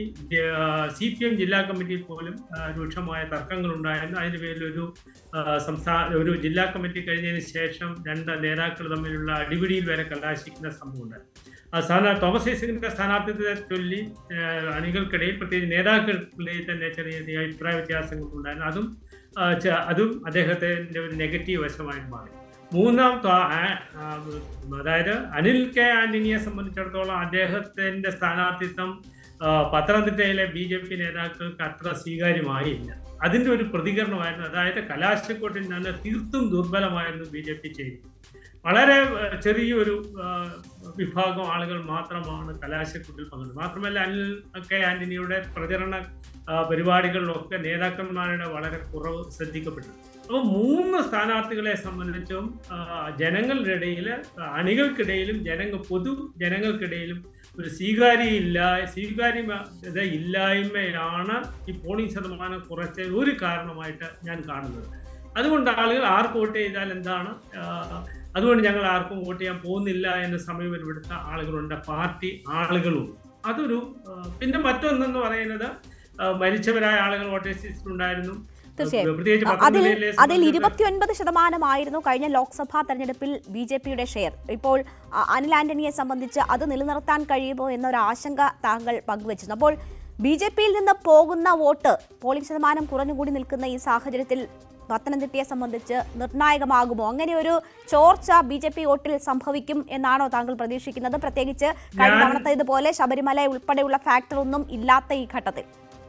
സി പി എം ജില്ലാ കമ്മിറ്റിയിൽ പോലും ആ, രൂക്ഷമായ തർക്കങ്ങൾ ഉണ്ടായിരുന്നു അതിന്റെ പേരിൽ ഒരു ആ, സംസ്ഥാന ഒരു ജില്ലാ കമ്മിറ്റി കഴിഞ്ഞതിന് ശേഷം രണ്ട് നേതാക്കൾ തമ്മിലുള്ള അടിപിടിയിൽ വരെ കലാശിക്കുന്ന സംഭവം ഉണ്ടായിരുന്നു ആ സ്ഥാന തോമസ് ഐസക്കിന്റെ സ്ഥാനാർത്ഥിത്വത്തെ ചൊല്ലി ആ, അണികൾക്കിടയിൽ പ്രത്യേകിച്ച് നേതാക്കൾക്കിടയിൽ തന്നെ ചെറിയ ചെറിയ അഭിപ്രായ വ്യത്യാസങ്ങൾ ഉണ്ടായിരുന്നു അതും ആ, ച- അതും അദ്ദേഹത്തിന്റെ ഒരു നെഗറ്റീവ് വശമായി മാറി മൂന്നാം ത- ആ- ആ, അതായത് അനിൽ കെ ആന്റണിയെ സംബന്ധിച്ചിടത്തോളം അദ്ദേഹത്തിന്റെ സ്ഥാനാർത്ഥിത്വം ആ, പത്തനംതിട്ടയിലെ ബി ജെ പി നേതാക്കൾക്ക് അത്ര സ്വീകാര്യമായില്ല അതിന്റെ ഒരു പ്രതികരണമായിരുന്നു അതായത് കലാശക്കൊട്ടിൽ നിന്ന് തീർത്തും ദുർബലമായിരുന്നു ബി ജെ പി ചെയ്തത് വളരെ ആ, ചെറിയൊരു ആ, വിഭാഗം ആളുകൾ മാത്രമാണ് കലാശക്കൊട്ടിൽ പങ്കെടുത്തത് മാത്രമല്ല അനിൽ കെ ആന്റണിയുടെ പ്രചരണ ആ, പരിപാടികളിലൊക്കെ നേതാക്കന്മാരുടെ വളരെ കുറവ് ശ്രദ്ധിക്കപ്പെട്ടു അപ്പോൾ മൂന്ന് സ്ഥാനാർത്ഥികളെ സംബന്ധിച്ചും ആ, ജനങ്ങളുടെ ഇടയിൽ അണികൾക്കിടയിലും ജനങ്ങൾ പൊതു ജനങ്ങൾക്കിടയിലും ഒരു സ്വീകാര്യയില്ല സ്വീകാര്യത ഇല്ലായ്മയാണ് ഈ പോളിംഗ് ശതമാനം കുറച്ച ഒരു കാരണമായിട്ട് ഞാൻ കാണുന്നത് അതുകൊണ്ട് ആളുകൾ ആർക്ക് വോട്ട് ചെയ്താൽ എന്താണ് ആ, അതുകൊണ്ട് ഞങ്ങൾ ആർക്കും വോട്ട് ചെയ്യാൻ പോകുന്നില്ല എന്ന സമീപനമെടുത്ത ആളുകളുണ്ട് പാർട്ടി ആളുകളും അതൊരു ആ, പിന്നെ മറ്റൊന്നെന്ന് പറയുന്നത് ആ, മരിച്ചവരായ ആളുകൾ വോട്ടേഴ്സ് ലിസ്റ്റിലുണ്ടായിരുന്നു തീർച്ചയായും പ്രത്യേകിച്ച് അതിൽ പത്തനംതിട്ടയിലെ അതിൽ സംബന്ധിച്ച് ഇരുപത്തിയൊൻപത് ശതമാനമായിരുന്നു കഴിഞ്ഞ ലോക്സഭാ തെരഞ്ഞെടുപ്പിൽ ബി ജെ പിയുടെ ഷെയർ ഇപ്പോൾ അ, അനിൽ ആന്റണിയെ സംബന്ധിച്ച് അത് നിലനിർത്താൻ കഴിയുമോ എന്നൊരു ആശങ്ക താങ്കൾ പങ്കുവച്ചിരുന്നു അപ്പോൾ ബി ജെ പിയിൽ നിന്ന് പോകുന്ന വോട്ട് പോളിംഗ് ശതമാനം കുറഞ്ഞുകൂടി നിൽക്കുന്ന ഈ സാഹചര്യത്തിൽ പത്തനംതിട്ടയെ സംബന്ധിച്ച് നിർണായകമാകുമോ അങ്ങനെ ഒരു ചോർച്ച ബി ജെ പി വോട്ടിൽ സംഭവിക്കും എന്നാണോ താങ്കൾ പ്രതീക്ഷിക്കുന്നത് പ്രത്യേകിച്ച് കഴിഞ്ഞ ഞാൻ- തവണത്തെ ഇതുപോലെ ശബരിമല ഉൾപ്പെടെയുള്ള ഫാക്ടർ ഒന്നും ഇല്ലാത്ത ഈ ഘട്ടത്തിൽ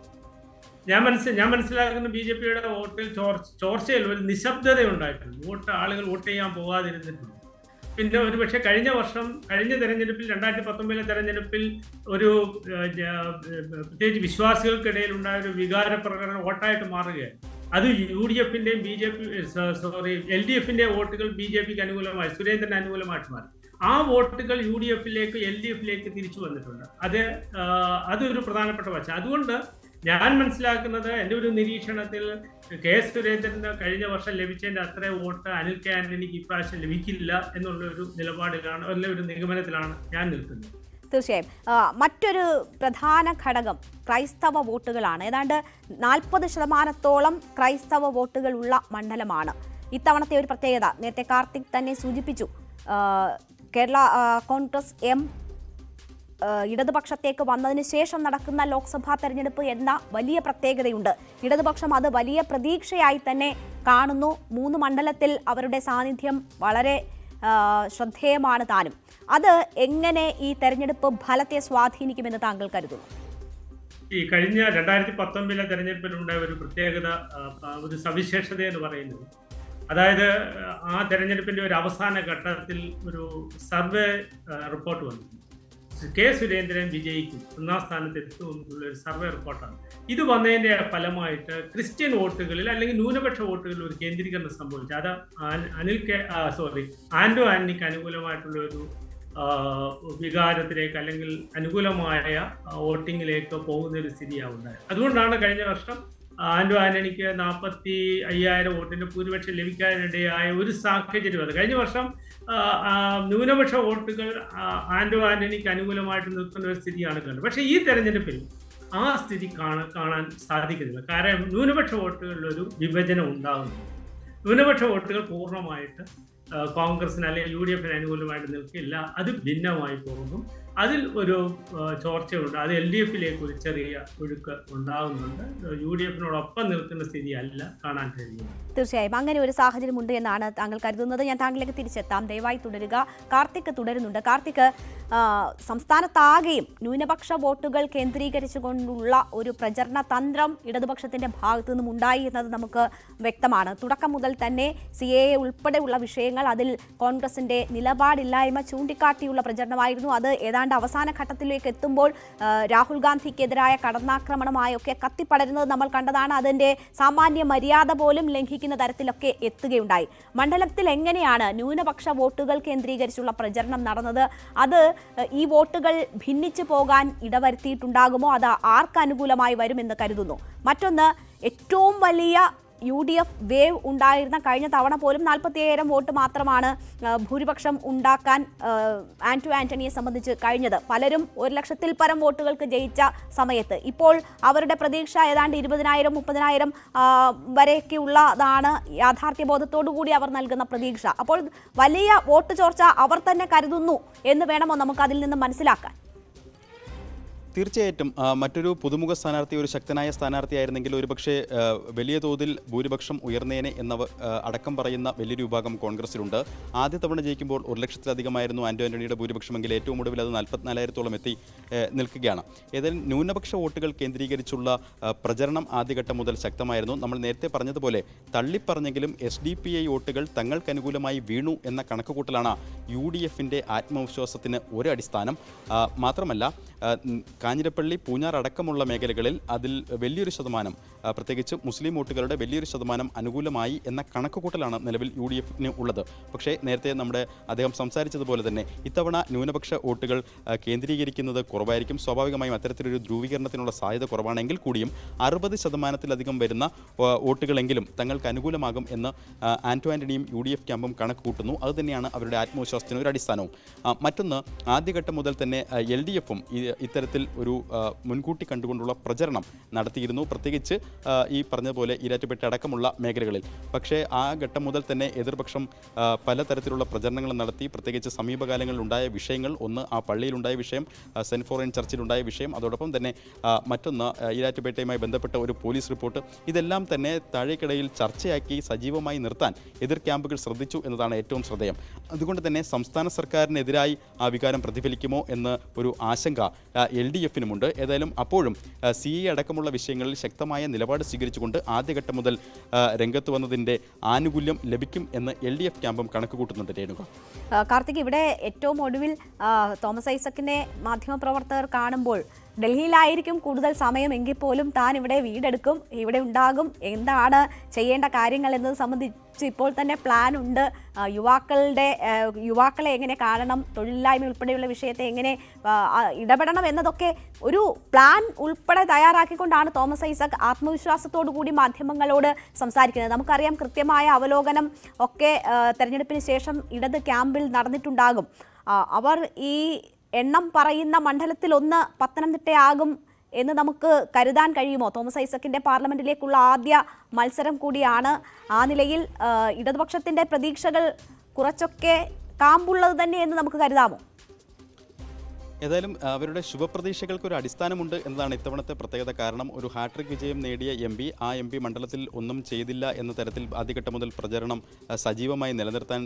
ഞാൻ മനസ്സിൽ ഞാൻ മനസ്സിലാക്കുന്ന ബി ജെ പിയുടെ വോട്ടിൽ ചോർച്ച ചോർച്ചയിൽ ഒരു നിശബ്ദത ഉണ്ടായിട്ടുണ്ട് വോട്ട് ആളുകൾ വോട്ട് ചെയ്യാൻ പോകാതിരുന്നിട്ടുണ്ട് പിന്നെ ഒരു പക്ഷേ കഴിഞ്ഞ വർഷം കഴിഞ്ഞ തെരഞ്ഞെടുപ്പിൽ രണ്ടായിരത്തി പത്തൊമ്പതിലെ തെരഞ്ഞെടുപ്പിൽ ഒരു ഏഹ്, ജ- ഏഹ്, പ്രത്യേകിച്ച് വിശ്വാസികൾക്കിടയിൽ ഉണ്ടായ ഒരു വികാര പ്രകടനം വോട്ടായിട്ട് മാറുകയാണ് അത് യു ഡി എഫിന്റെയും B J P sorry L D എഫിന്റെ വോട്ടുകൾ ബി ജെ പിക്ക് അനുകൂലമായി സുരേന്ദ്രന് അനുകൂലമായിട്ട് മാറി ആ വോട്ടുകൾ യു ഡി എഫിലേക്ക് എൽ ഡി എഫിലേക്ക് തിരിച്ചു വന്നിട്ടുണ്ട് അത് ആ, അതൊരു പ്രധാനപ്പെട്ട വശം അതുകൊണ്ട് ഞാൻ മനസ്സിലാക്കുന്നത് എൻ്റെ ഒരു നിരീക്ഷണത്തിൽ കെ എസ് സുരേന്ദ്രന് കഴിഞ്ഞ വർഷം ലഭിച്ചതിന്റെ അത്ര വോട്ട് അനിൽ കെ ആന്റണിക്ക് ഇപ്രാവശ്യം ലഭിക്കില്ല എന്നുള്ള ഒരു നിലപാടിലാണ് അല്ല ഒരു നിഗമനത്തിലാണ് ഞാൻ നിൽക്കുന്നത് തീർച്ചയായും ആ, മറ്റൊരു പ്രധാന ഘടകം ക്രൈസ്തവ വോട്ടുകളാണ് ഏതാണ്ട് നാൽപ്പത് ശതമാനത്തോളം ക്രൈസ്തവ വോട്ടുകൾ ഉള്ള മണ്ഡലമാണ് ഇത്തവണത്തെ ഒരു പ്രത്യേകത നേരത്തെ കാർത്തിക് തന്നെ സൂചിപ്പിച്ചു ആ, കേരള ആ, കോൺഗ്രസ് എം ആ, ഇടതുപക്ഷത്തേക്ക് വന്നതിന് ശേഷം നടക്കുന്ന ലോക്സഭാ തെരഞ്ഞെടുപ്പ് എന്ന വലിയ പ്രത്യേകതയുണ്ട് ഇടതുപക്ഷം അത് വലിയ പ്രതീക്ഷയായി തന്നെ കാണുന്നു മൂന്ന് മണ്ഡലത്തിൽ അവരുടെ സാന്നിധ്യം വളരെ ആ, ശ്രദ്ധേയമാണ് താനും അത് എങ്ങനെ ഈ തെരഞ്ഞെടുപ്പ് ഫലത്തെ സ്വാധീനിക്കുമെന്ന് താങ്കൾ കരുതുന്നു ഈ കഴിഞ്ഞ രണ്ടായിരത്തി പത്തൊമ്പതിലെ തെരഞ്ഞെടുപ്പിലുണ്ടായ ഒരു പ്രത്യേകത ആ, ആ, ഒരു സവിശേഷത എന്ന് പറയുന്നത് അതായത് ആ തെരഞ്ഞെടുപ്പിന്റെ ഒരു അവസാന ഘട്ടത്തിൽ ഒരു സർവേ ആ, റിപ്പോർട്ട് വന്നു കെ സുരേന്ദ്രൻ വിജയിക്കും ഒന്നാം സ്ഥാനത്ത് എത്തും എന്നുള്ള ഒരു സർവേ റിപ്പോർട്ടാണ് ഇത് വന്നതിന്റെ ഫലമായിട്ട് ക്രിസ്ത്യൻ വോട്ടുകളിൽ അല്ലെങ്കിൽ ന്യൂനപക്ഷ വോട്ടുകളിൽ ഒരു കേന്ദ്രീകരണം സംഭവിച്ചു അത് അൻ- അനിൽ കെ സോറി ആന്റോ ആന്റിക്ക് അനുകൂലമായിട്ടുള്ള ഒരു ആ, വികാരത്തിലേക്ക് അല്ലെങ്കിൽ അനുകൂലമായ ആ, വോട്ടിങ്ങിലേക്ക് പോകുന്ന ഒരു സ്ഥിതിയാണ് ഉണ്ടായത് അതുകൊണ്ടാണ് കഴിഞ്ഞ വർഷം ആന്റോ ആന്റണിക്ക് നാൽപ്പത്തി അയ്യായിരം വോട്ടിന്റെ ഭൂരിപക്ഷം ലഭിക്കാനിടയായ ഒരു സാഹചര്യം അത് കഴിഞ്ഞ വർഷം ആ, ആ, ന്യൂനപക്ഷ വോട്ടുകൾ ആ, ആന്റോ ആന്റണിക്ക് അനുകൂലമായിട്ട് നിൽക്കുന്ന ഒരു സ്ഥിതിയാണ് കണ്ടത് പക്ഷേ ഈ തെരഞ്ഞെടുപ്പിൽ ആ സ്ഥിതി കാണാൻ കാണാൻ സാധിക്കുന്നില്ല കാരണം ന്യൂനപക്ഷ വോട്ടുകളിൽ ഒരു വിഭജനം ഉണ്ടാകുന്നു ന്യൂനപക്ഷ വോട്ടുകൾ പൂർണ്ണമായിട്ട് ആ, കോൺഗ്രസിന് അല്ലെങ്കിൽ യു ഡി എഫിന് അനുകൂലമായിട്ട് നിൽക്കില്ല അത് ഭിന്നമായി പോകുന്നു അതിൽ ഒരു ആ, ചോർച്ചയുണ്ട് അത് എൽ ഡി എഫിലേക്ക് ഒരു ചെറിയ ഒഴുക്ക് ഉണ്ടാകുന്നുണ്ട് യു ഡി എഫിനോടൊപ്പം നിൽക്കുന്ന സ്ഥിതി അല്ല കാണാൻ കഴിയുന്നത് തീർച്ചയായും അങ്ങനെ ഒരു സാഹചര്യമുണ്ട് എന്നാണ് താങ്കൾ കരുതുന്നത് ഞാൻ താങ്കളിലേക്ക് തിരിച്ചെത്താം ദയവായി തുടരുക കാർത്തിക് തുടരുന്നുണ്ട് കാർത്തിക് ആ, സംസ്ഥാനത്താകെയും ന്യൂനപക്ഷ വോട്ടുകൾ കേന്ദ്രീകരിച്ചുകൊണ്ടുള്ള ഒരു പ്രചരണ തന്ത്രം ഇടതുപക്ഷത്തിന്റെ ഭാഗത്തു നിന്നും ഉണ്ടായി എന്നത് നമുക്ക് വ്യക്തമാണ് തുടക്കം മുതൽ തന്നെ സി എ ഉൾപ്പെടെയുള്ള വിഷയങ്ങൾ അതിൽ കോൺഗ്രസിന്റെ നിലപാടില്ലായ്മ ചൂണ്ടിക്കാട്ടിയുള്ള പ്രചരണമായിരുന്നു അത് ഏതാണ്ട് അവസാന ഘട്ടത്തിലേക്ക് എത്തുമ്പോൾ ആ, രാഹുൽ ഗാന്ധിക്കെതിരായ കടന്നാക്രമണമായൊക്കെ കത്തിപ്പടരുന്നത് നമ്മൾ കണ്ടതാണ് അതിന്റെ സാമാന്യ മര്യാദ പോലും ലംഘിക്കുന്ന തരത്തിലൊക്കെ എത്തുകയുണ്ടായി മണ്ഡലത്തിൽ എങ്ങനെയാണ് ന്യൂനപക്ഷ വോട്ടുകൾ കേന്ദ്രീകരിച്ചുള്ള പ്രചരണം നടന്നത് അത് ഏഹ്, ഈ വോട്ടുകൾ ഭിന്നിച്ചു പോകാൻ ഇടവരുത്തിയിട്ടുണ്ടാകുമോ അത് ആർക്ക് അനുകൂലമായി വരുമെന്ന് കരുതുന്നു മറ്റൊന്ന് ഏറ്റവും വലിയ യു ഡി എഫ് വേവ് ഉണ്ടായിരുന്ന കഴിഞ്ഞ തവണ പോലും നാൽപ്പത്തി അയ്യായിരം വോട്ട് മാത്രമാണ് ആ, ഭൂരിപക്ഷം ഉണ്ടാക്കാൻ ആ, ആന്റോ ആന്റണിയെ സംബന്ധിച്ച് കഴിഞ്ഞത് പലരും ഒരു ലക്ഷത്തിൽ പരം വോട്ടുകൾക്ക് ജയിച്ച സമയത്ത് ഇപ്പോൾ അവരുടെ പ്രതീക്ഷ ഏതാണ്ട് ഇരുപതിനായിരം മുപ്പതിനായിരം ആ, വരെയൊക്കെയുള്ളതാണ് യാഥാർത്ഥ്യബോധത്തോടു കൂടി അവർ നൽകുന്ന പ്രതീക്ഷ അപ്പോൾ വലിയ വോട്ട് ചോർച്ച അവർ തന്നെ കരുതുന്നു എന്ന് വേണമോ നമുക്ക് അതിൽ നിന്ന് മനസ്സിലാക്കാൻ തീർച്ചയായിട്ടും ആ, മറ്റൊരു പുതുമുഖ സ്ഥാനാർത്ഥി ഒരു ശക്തനായ സ്ഥാനാർത്ഥിയായിരുന്നെങ്കിൽ ഒരുപക്ഷെ ആ, വലിയ തോതിൽ ഭൂരിപക്ഷം ഉയർന്നേനെ എന്നവ ആ, അടക്കം പറയുന്ന വലിയൊരു വിഭാഗം കോൺഗ്രസിലുണ്ട് ആദ്യ തവണ ജയിക്കുമ്പോൾ ഒരു ലക്ഷത്തിലധികമായിരുന്നു ആന്റോ ആന്റണിയുടെ ഭൂരിപക്ഷമെങ്കിൽ ഏറ്റവും ഒടുവിൽ അത് നാൽപ്പത്തിനാലായിരത്തോളം എത്തി ഏ, നിൽക്കുകയാണ് ഏതായാലും ന്യൂനപക്ഷ വോട്ടുകൾ കേന്ദ്രീകരിച്ചുള്ള ആ, പ്രചരണം ആദ്യഘട്ടം മുതൽ ശക്തമായിരുന്നു നമ്മൾ നേരത്തെ പറഞ്ഞതുപോലെ തള്ളിപ്പറഞ്ഞെങ്കിലും എസ് ഡി പി ഐ വോട്ടുകൾ തങ്ങൾക്ക് അനുകൂലമായി വീണു എന്ന കണക്കുകൂട്ടലാണ് യു ഡി എഫിൻ്റെ ആത്മവിശ്വാസത്തിന് ഒരു അടിസ്ഥാനം ആ, മാത്രമല്ല ആ, ഉം, കാഞ്ഞിരപ്പള്ളി പൂഞ്ഞാർ അടക്കമുള്ള മേഖലകളിൽ അതിൽ വലിയൊരു ശതമാനം ആ, പ്രത്യേകിച്ച് മുസ്ലിം വോട്ടുകളുടെ വലിയൊരു ശതമാനം അനുകൂലമായി എന്ന കണക്കുകൂട്ടലാണ് നിലവിൽ യു ഡി എഫിന് ഉള്ളത് പക്ഷേ നേരത്തെ നമ്മുടെ അദ്ദേഹം സംസാരിച്ചതുപോലെ തന്നെ ഇത്തവണ ന്യൂനപക്ഷ വോട്ടുകൾ ആ, കേന്ദ്രീകരിക്കുന്നത് കുറവായിരിക്കും സ്വാഭാവികമായും അത്തരത്തിലൊരു ധ്രുവീകരണത്തിനുള്ള സാധ്യത കുറവാണെങ്കിൽ കൂടിയും അറുപത് ശതമാനത്തിലധികം വരുന്ന ആ, വോട്ടുകളെങ്കിലും തങ്ങൾക്ക് അനുകൂലമാകും എന്ന് ആ, ആന്റോ ആന്റണിയും യു ഡി എഫ് ക്യാമ്പും കണക്ക് കൂട്ടുന്നു അതുതന്നെയാണ് അവരുടെ ആത്മവിശ്വാസത്തിന് ഒരു അടിസ്ഥാനവും ആ, മറ്റൊന്ന് ആദ്യഘട്ടം മുതൽ തന്നെ എൽ ഡി എഫും ഇത്തരത്തിൽ ഒരു ആ, മുൻകൂട്ടി കണ്ടുകൊണ്ടുള്ള പ്രചരണം നടത്തിയിരുന്നു പ്രത്യേകിച്ച് ആ, ഈ പറഞ്ഞതുപോലെ ഈരാറ്റുപേട്ട അടക്കമുള്ള മേഖലകളിൽ പക്ഷേ ആ ഘട്ടം മുതൽ തന്നെ എതിർപക്ഷം ആ, പലതരത്തിലുള്ള പ്രചരണങ്ങൾ നടത്തി പ്രത്യേകിച്ച് സമീപകാലങ്ങളിൽ ഉണ്ടായ വിഷയങ്ങൾ ഒന്ന് ആ പള്ളിയിലുണ്ടായ വിഷയം ആ, സെൻറ്റ് ഫോറിൻ ചർച്ചിലുണ്ടായ വിഷയം അതോടൊപ്പം തന്നെ ആ, മറ്റൊന്ന് ആ, ഈരാറ്റുപേട്ടയുമായി ബന്ധപ്പെട്ട ഒരു പോലീസ് റിപ്പോർട്ട് ഇതെല്ലാം തന്നെ താഴേക്കിടയിൽ ചർച്ചയാക്കി സജീവമായി നിർത്താൻ എതിർ ക്യാമ്പുകൾ ശ്രദ്ധിച്ചു എന്നതാണ് ഏറ്റവും ശ്രദ്ധേയം അതുകൊണ്ട് തന്നെ സംസ്ഥാന സർക്കാരിനെതിരായി ആ വികാരം പ്രതിഫലിക്കുമോ എന്ന് ഒരു ആശങ്ക എൽ ഡി എഫിനുമുണ്ട് ഏതായാലും അപ്പോഴും സി എ അടക്കമുള്ള വിഷയങ്ങളിൽ ശക്തമായ നിലപാട് സ്വീകരിച്ചുകൊണ്ട് ആദ്യഘട്ടം മുതൽ ആ, രംഗത്ത് വന്നതിൻ്റെ ആനുകൂല്യം ലഭിക്കും എന്ന് എൽ ഡി എഫ് ക്യാമ്പും കണക്ക് കൂട്ടുന്നുണ്ട് രേണുക ആ, കാർത്തിക് ഇവിടെ ഏറ്റവും ഒടുവിൽ ആ, തോമസ് ഐസക്കിനെ മാധ്യമപ്രവർത്തകർ കാണുമ്പോൾ ഡൽഹിയിലായിരിക്കും കൂടുതൽ സമയം എങ്കിൽ പോലും താൻ ഇവിടെ വീടെടുക്കും ഇവിടെ ഉണ്ടാകും എന്താണ് ചെയ്യേണ്ട കാര്യങ്ങൾ എന്നത് സംബന്ധിച്ച് ഇപ്പോൾ തന്നെ പ്ലാൻ ഉണ്ട് ആ, യുവാക്കളുടെ ആ, യുവാക്കളെ എങ്ങനെ കാണണം തൊഴിലില്ലായ്മ ഉൾപ്പെടെയുള്ള വിഷയത്തെ എങ്ങനെ ആ, ആ, ഇടപെടണം എന്നതൊക്കെ ഒരു പ്ലാൻ ഉൾപ്പെടെ തയ്യാറാക്കിക്കൊണ്ടാണ് തോമസ് ഐസക് ആത്മവിശ്വാസത്തോടു കൂടി മാധ്യമങ്ങളോട് സംസാരിക്കുന്നത് നമുക്കറിയാം കൃത്യമായ അവലോകനം ഒക്കെ ആ, തെരഞ്ഞെടുപ്പിന് ശേഷം ഇടത് ക്യാമ്പിൽ നടന്നിട്ടുണ്ടാകും ആ, അവർ ഈ എണ്ണം പറയുന്ന മണ്ഡലത്തിൽ ഒന്ന് പത്തനംതിട്ടയാകും എന്ന് നമുക്ക് കരുതാൻ കഴിയുമോ തോമസ് ഐസക്കിന്റെ പാർലമെന്റിലേക്കുള്ള ആദ്യ മത്സരം കൂടിയാണ് ആ നിലയിൽ ആ, ഇടതുപക്ഷത്തിന്റെ പ്രതീക്ഷകൾ കുറച്ചൊക്കെ കാമ്പുള്ളത് തന്നെ എന്ന് നമുക്ക് കരുതാമോ ഏതായാലും അവരുടെ ശുഭപ്രതീക്ഷകൾക്ക് ഒരു അടിസ്ഥാനമുണ്ട് എന്നതാണ് ഇത്തവണത്തെ പ്രത്യേകത കാരണം ഒരു ഹാട്രിക് വിജയം നേടിയ എം പി ആ എം പി മണ്ഡലത്തിൽ ഒന്നും ചെയ്തില്ല എന്ന തരത്തിൽ ആദ്യഘട്ടം മുതൽ പ്രചരണം ആ, സജീവമായി നിലനിർത്താൻ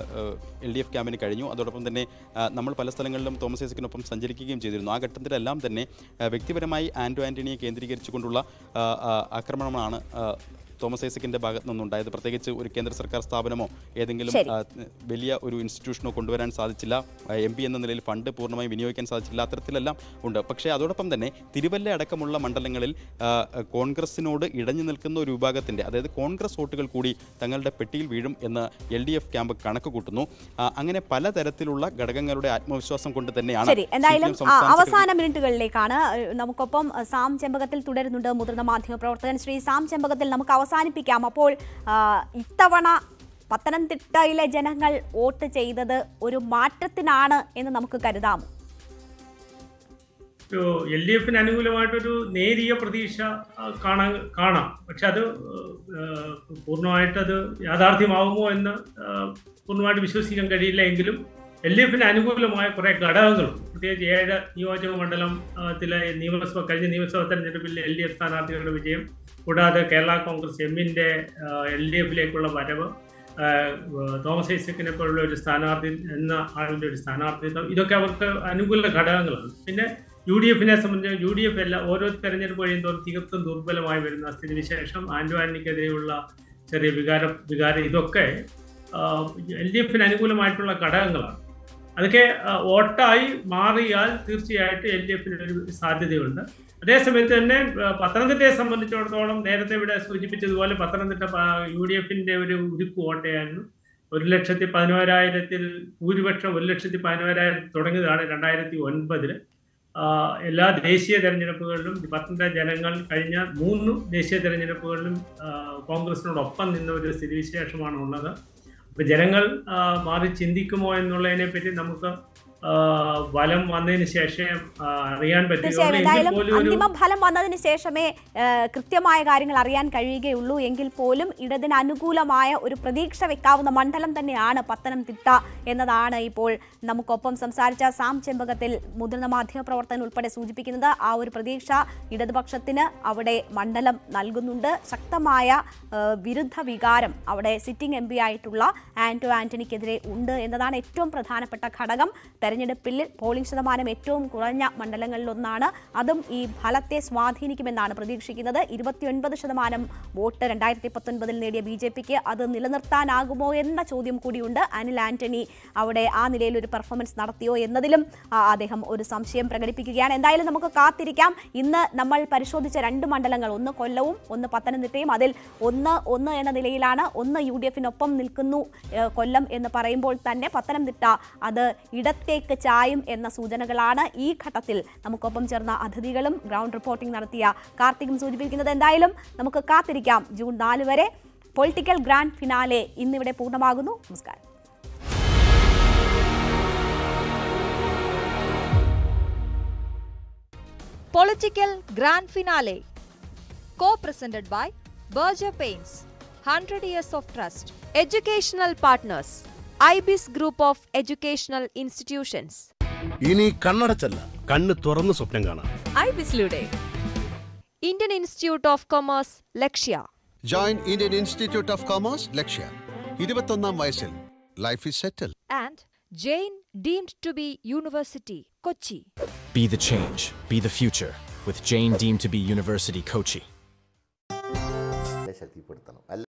എൽ ഡി എഫ് ക്യാമ്പിന് കഴിഞ്ഞു അതോടൊപ്പം തന്നെ ആ, നമ്മൾ പല സ്ഥലങ്ങളിലും തോമസ് ഐസക്കിനൊപ്പം സഞ്ചരിക്കുകയും ചെയ്തിരുന്നു ആ ഘട്ടത്തിലെല്ലാം തന്നെ ആ, വ്യക്തിപരമായി ആന്റോ ആന്റണിയെ കേന്ദ്രീകരിച്ചുകൊണ്ടുള്ള ആ, ആ, ആക്രമണമാണ് ആ, തോമസ് ഐസക്കിന്റെ ഭാഗത്ത് നിന്നുണ്ടായത് പ്രത്യേകിച്ച് ഒരു കേന്ദ്ര സർക്കാർ സ്ഥാപനമോ ഏതെങ്കിലും ശരി. ആ, വലിയ ഒരു ഇൻസ്റ്റിറ്റ്യൂഷനോ കൊണ്ടുവരാൻ സാധിച്ചില്ല എം പി എന്ന നിലയിൽ ഫണ്ട് പൂർണ്ണമായി വിനിയോഗിക്കാൻ സാധിച്ചില്ല അത്തരത്തിലെല്ലാം ഉണ്ട് പക്ഷേ അതോടൊപ്പം തന്നെ തിരുവല്ല അടക്കമുള്ള മണ്ഡലങ്ങളിൽ ആ, കോൺഗ്രസിനോട് ഇടഞ്ഞു നിൽക്കുന്ന ഒരു വിഭാഗത്തിന്റെ അതായത് കോൺഗ്രസ് വോട്ടുകൾ കൂടി തങ്ങളുടെ പെട്ടിയിൽ വീഴും എന്ന് എൽ ഡി എഫ് ക്യാമ്പ് കണക്ക് കൂട്ടുന്നു ആ, അങ്ങനെ പലതരത്തിലുള്ള ഘടകങ്ങളുടെ ആത്മവിശ്വാസം കൊണ്ട് തന്നെയാണ് ശരി എന്തായാലും CPM ആ, സംസ്ഥാന അവസാന മിനിറ്റുകളിലേക്കാണ് ഏഹ്, നമുക്കൊപ്പം ഏഹ്, സാം ചെമ്പകത്തിൽ തുടരുന്നുണ്ട് മുതിർന്ന മാധ്യമ പ്രവർത്തകൻ ശ്രീ സാം ചെമ്പകത്തിൽ നമുക്ക് അവസാനിപ്പിക്കാം അപ്പോൾ ആ, ഇത്തവണ പത്തനംതിട്ടയിലെ ജനങ്ങൾ വോട്ട് ചെയ്തത് ഒരു മാറ്റത്തിനാണ് എന്ന് നമുക്ക് കരുതാമോ ഒരു എൽ ഡി എഫിന് അനുകൂലമായിട്ടൊരു നേരിയ പ്രതീക്ഷ ആ, കാണാൻ കാണാം പക്ഷെ അത് ആ, പൂർണ്ണമായിട്ട് അത് യാഥാർത്ഥ്യമാവുമോ എന്ന് ആ, പൂർണ്ണമായിട്ട് വിശ്വസിക്കാൻ കഴിയില്ല എങ്കിലും എൽ ഡി എഫിന് അനുകൂലമായ കുറെ ഘടകങ്ങളുണ്ട് പ്രത്യേകിച്ച് ഏഴ് നിയോജക മണ്ഡലത്തിലെ നിയമസഭ കഴിഞ്ഞ നിയമസഭാ തെരഞ്ഞെടുപ്പിൽ എൽ ഡി എഫ് സ്ഥാനാർത്ഥികളുടെ വിജയം കൂടാതെ കേരള കോൺഗ്രസ് എമ്മിന്റെ എൽ ഡി എഫിലേക്കുള്ള വരവ് ആ, തോമസ് ഐസക്കിനെ പോലുള്ള ഒരു സ്ഥാനാർത്ഥി എന്ന ആളിന്റെ ഒരു സ്ഥാനാർത്ഥിത്വം ഇതൊക്കെ അവർക്ക് അനുകൂല ഘടകങ്ങളാണ് പിന്നെ യു ഡി എഫിനെ സംബന്ധിച്ച് യു ഡി എഫ് എല്ലാ ഓരോ തെരഞ്ഞെടുപ്പ് കഴിയുന്നതോറും തീർത്തും ദുർബലമായി വരുന്ന സ്ഥിതിവിശേഷം ആന്റോ ആന്റിക്കെതിരെയുള്ള ചെറിയ വികാര വികാരം ഇതൊക്കെ എൽ ഡി എഫിന് അനുകൂലമായിട്ടുള്ള ഘടകങ്ങളാണ് അതൊക്കെ ആ, വോട്ടായി മാറിയാൽ തീർച്ചയായിട്ടും എൽ ഡി എഫിന് ഒരു സാധ്യതയുണ്ട് അതേസമയത്ത് തന്നെ ആ, പത്തനംതിട്ടയെ സംബന്ധിച്ചിടത്തോളം നേരത്തെ ഇവിടെ സൂചിപ്പിച്ചതുപോലെ പത്തനംതിട്ട പ- യു ഡി എഫിന്റെ ഒരു ഉരുക്ക് വോട്ടയായിരുന്നു ഒരു ലക്ഷത്തി പതിനോരായിരത്തിൽ ഭൂരിപക്ഷം ഒരു ലക്ഷത്തി പതിനോരായിരത്തിൽ തുടങ്ങിയതാണ് രണ്ടായിരത്തി ഒൻപതില് എല്ലാ ദേശീയ തെരഞ്ഞെടുപ്പുകളിലും പത്തനംതിട്ട ജനങ്ങൾ കഴിഞ്ഞ മൂന്ന് ദേശീയ തെരഞ്ഞെടുപ്പുകളിലും ആ, കോൺഗ്രസിനോടൊപ്പം നിന്ന ഒരു സ്ഥിതിവിശേഷമാണ് ഉള്ളത് അപ്പൊ ജനങ്ങൾ ആ, മാറി ചിന്തിക്കുമോ എന്നുള്ളതിനെ പറ്റി നമുക്ക് ആ, ഫലം വന്നതിന് ശേഷം ആ, അറിയാൻ തീർച്ചയായും പറ്റുകയുള്ളൂ എന്തായാലും എങ്കിൽ പോലും ഒരു അന്തിമ ഫലം വന്നതിന് ശേഷമേ ഏ, കൃത്യമായ കാര്യങ്ങൾ അറിയാൻ കഴിയുകയുള്ളൂ എങ്കിൽ പോലും ഇടതിന് അനുകൂലമായ ഒരു പ്രതീക്ഷ വെക്കാവുന്ന മണ്ഡലം തന്നെയാണ് പത്തനംതിട്ട എന്നതാണ് ഇപ്പോൾ നമുക്കൊപ്പം സംസാരിച്ച സാം ചെമ്പകത്തിൽ മുതിർന്ന മാധ്യമപ്രവർത്തകൻ ഉൾപ്പെടെ സൂചിപ്പിക്കുന്നത് ആ ഒരു പ്രതീക്ഷ ഇടതുപക്ഷത്തിന് അവിടെ മണ്ഡലം നൽകുന്നുണ്ട് ശക്തമായ ഏ, വിരുദ്ധ വികാരം അവിടെ സിറ്റിംഗ് എം പി ആയിട്ടുള്ള ആന്റോ ആന്റണിക്കെതിരെ ഉണ്ട് എന്നതാണ് ഏറ്റവും പ്രധാനപ്പെട്ട ഘടകം തെരഞ്ഞെടുപ്പിൽ പോളിംഗ് ശതമാനം ഏറ്റവും കുറഞ്ഞ മണ്ഡലങ്ങളിലൊന്നാണ് അതും ഈ ഫലത്തെ സ്വാധീനിക്കുമെന്നാണ് പ്രതീക്ഷിക്കുന്നത് ഇരുപത്തിയൊൻപത് ശതമാനം വോട്ട് രണ്ടായിരത്തി പത്തൊൻപതിൽ നേടിയ ബി ജെ പിക്ക് അത് നിലനിർത്താനാകുമോ എന്ന ചോദ്യം കൂടിയുണ്ട് അനിൽ ആന്റണി അവിടെ ആ നിലയിൽ ഒരു പെർഫോമൻസ് നടത്തിയോ എന്നതിലും ആ, അദ്ദേഹം ഒരു സംശയം പ്രകടിപ്പിക്കുകയാണ് എന്തായാലും നമുക്ക് കാത്തിരിക്കാം ഇന്ന് നമ്മൾ പരിശോധിച്ച രണ്ട് മണ്ഡലങ്ങൾ ഒന്ന് കൊല്ലവും ഒന്ന് പത്തനംതിട്ടയും അതിൽ ഒന്ന് ഒന്ന് എന്ന നിലയിലാണ് ഒന്ന് യു ഡി എഫിനൊപ്പം നിൽക്കുന്നു ഏഹ്, കൊല്ലം എന്ന് പറയുമ്പോൾ തന്നെ പത്തനംതിട്ട അത് ഇടത്തേക്ക് ചായും എന്ന സൂചനകളാണ് ഈ ഘട്ടത്തിൽ നമുക്കൊപ്പം ചേർന്ന അതിഥികളും ഗ്രൗണ്ട് റിപ്പോർട്ടിംഗ് നടത്തിയ കാർത്തികും സൂചിപ്പിക്കുന്നത് എന്തായാലും നമുക്ക് കാത്തിരിക്കാം ജൂൺ നാല് വരെ പൊളിറ്റിക്കൽ ഗ്രാൻഡ് ഫിനാലെ ഇന്നിവിടെ പൂർണ്ണമാകുന്നു നമസ്കാരം Political Grand Finale. Co presented by Berger Paints. 100 Years of Trust. Educational Partners. IBIS Group of Educational Institutions. ഇനി കണ്ണടച്ചല്ല കണ്ണ് തുറന്ന് സ്വപ്നം കാണാം ഐബിസിലൂടെ Indian Institute of Commerce Lakshya join Indian Institute of Commerce Lakshya ഇരുപത്തൊന്നാം വയസ്സിൽ life is settle and Jain deemed to be University Kochi Be the change, be the future with Jane deemed to be University Kochi. ശക്തിപ്പെടുത്തണം അല്ല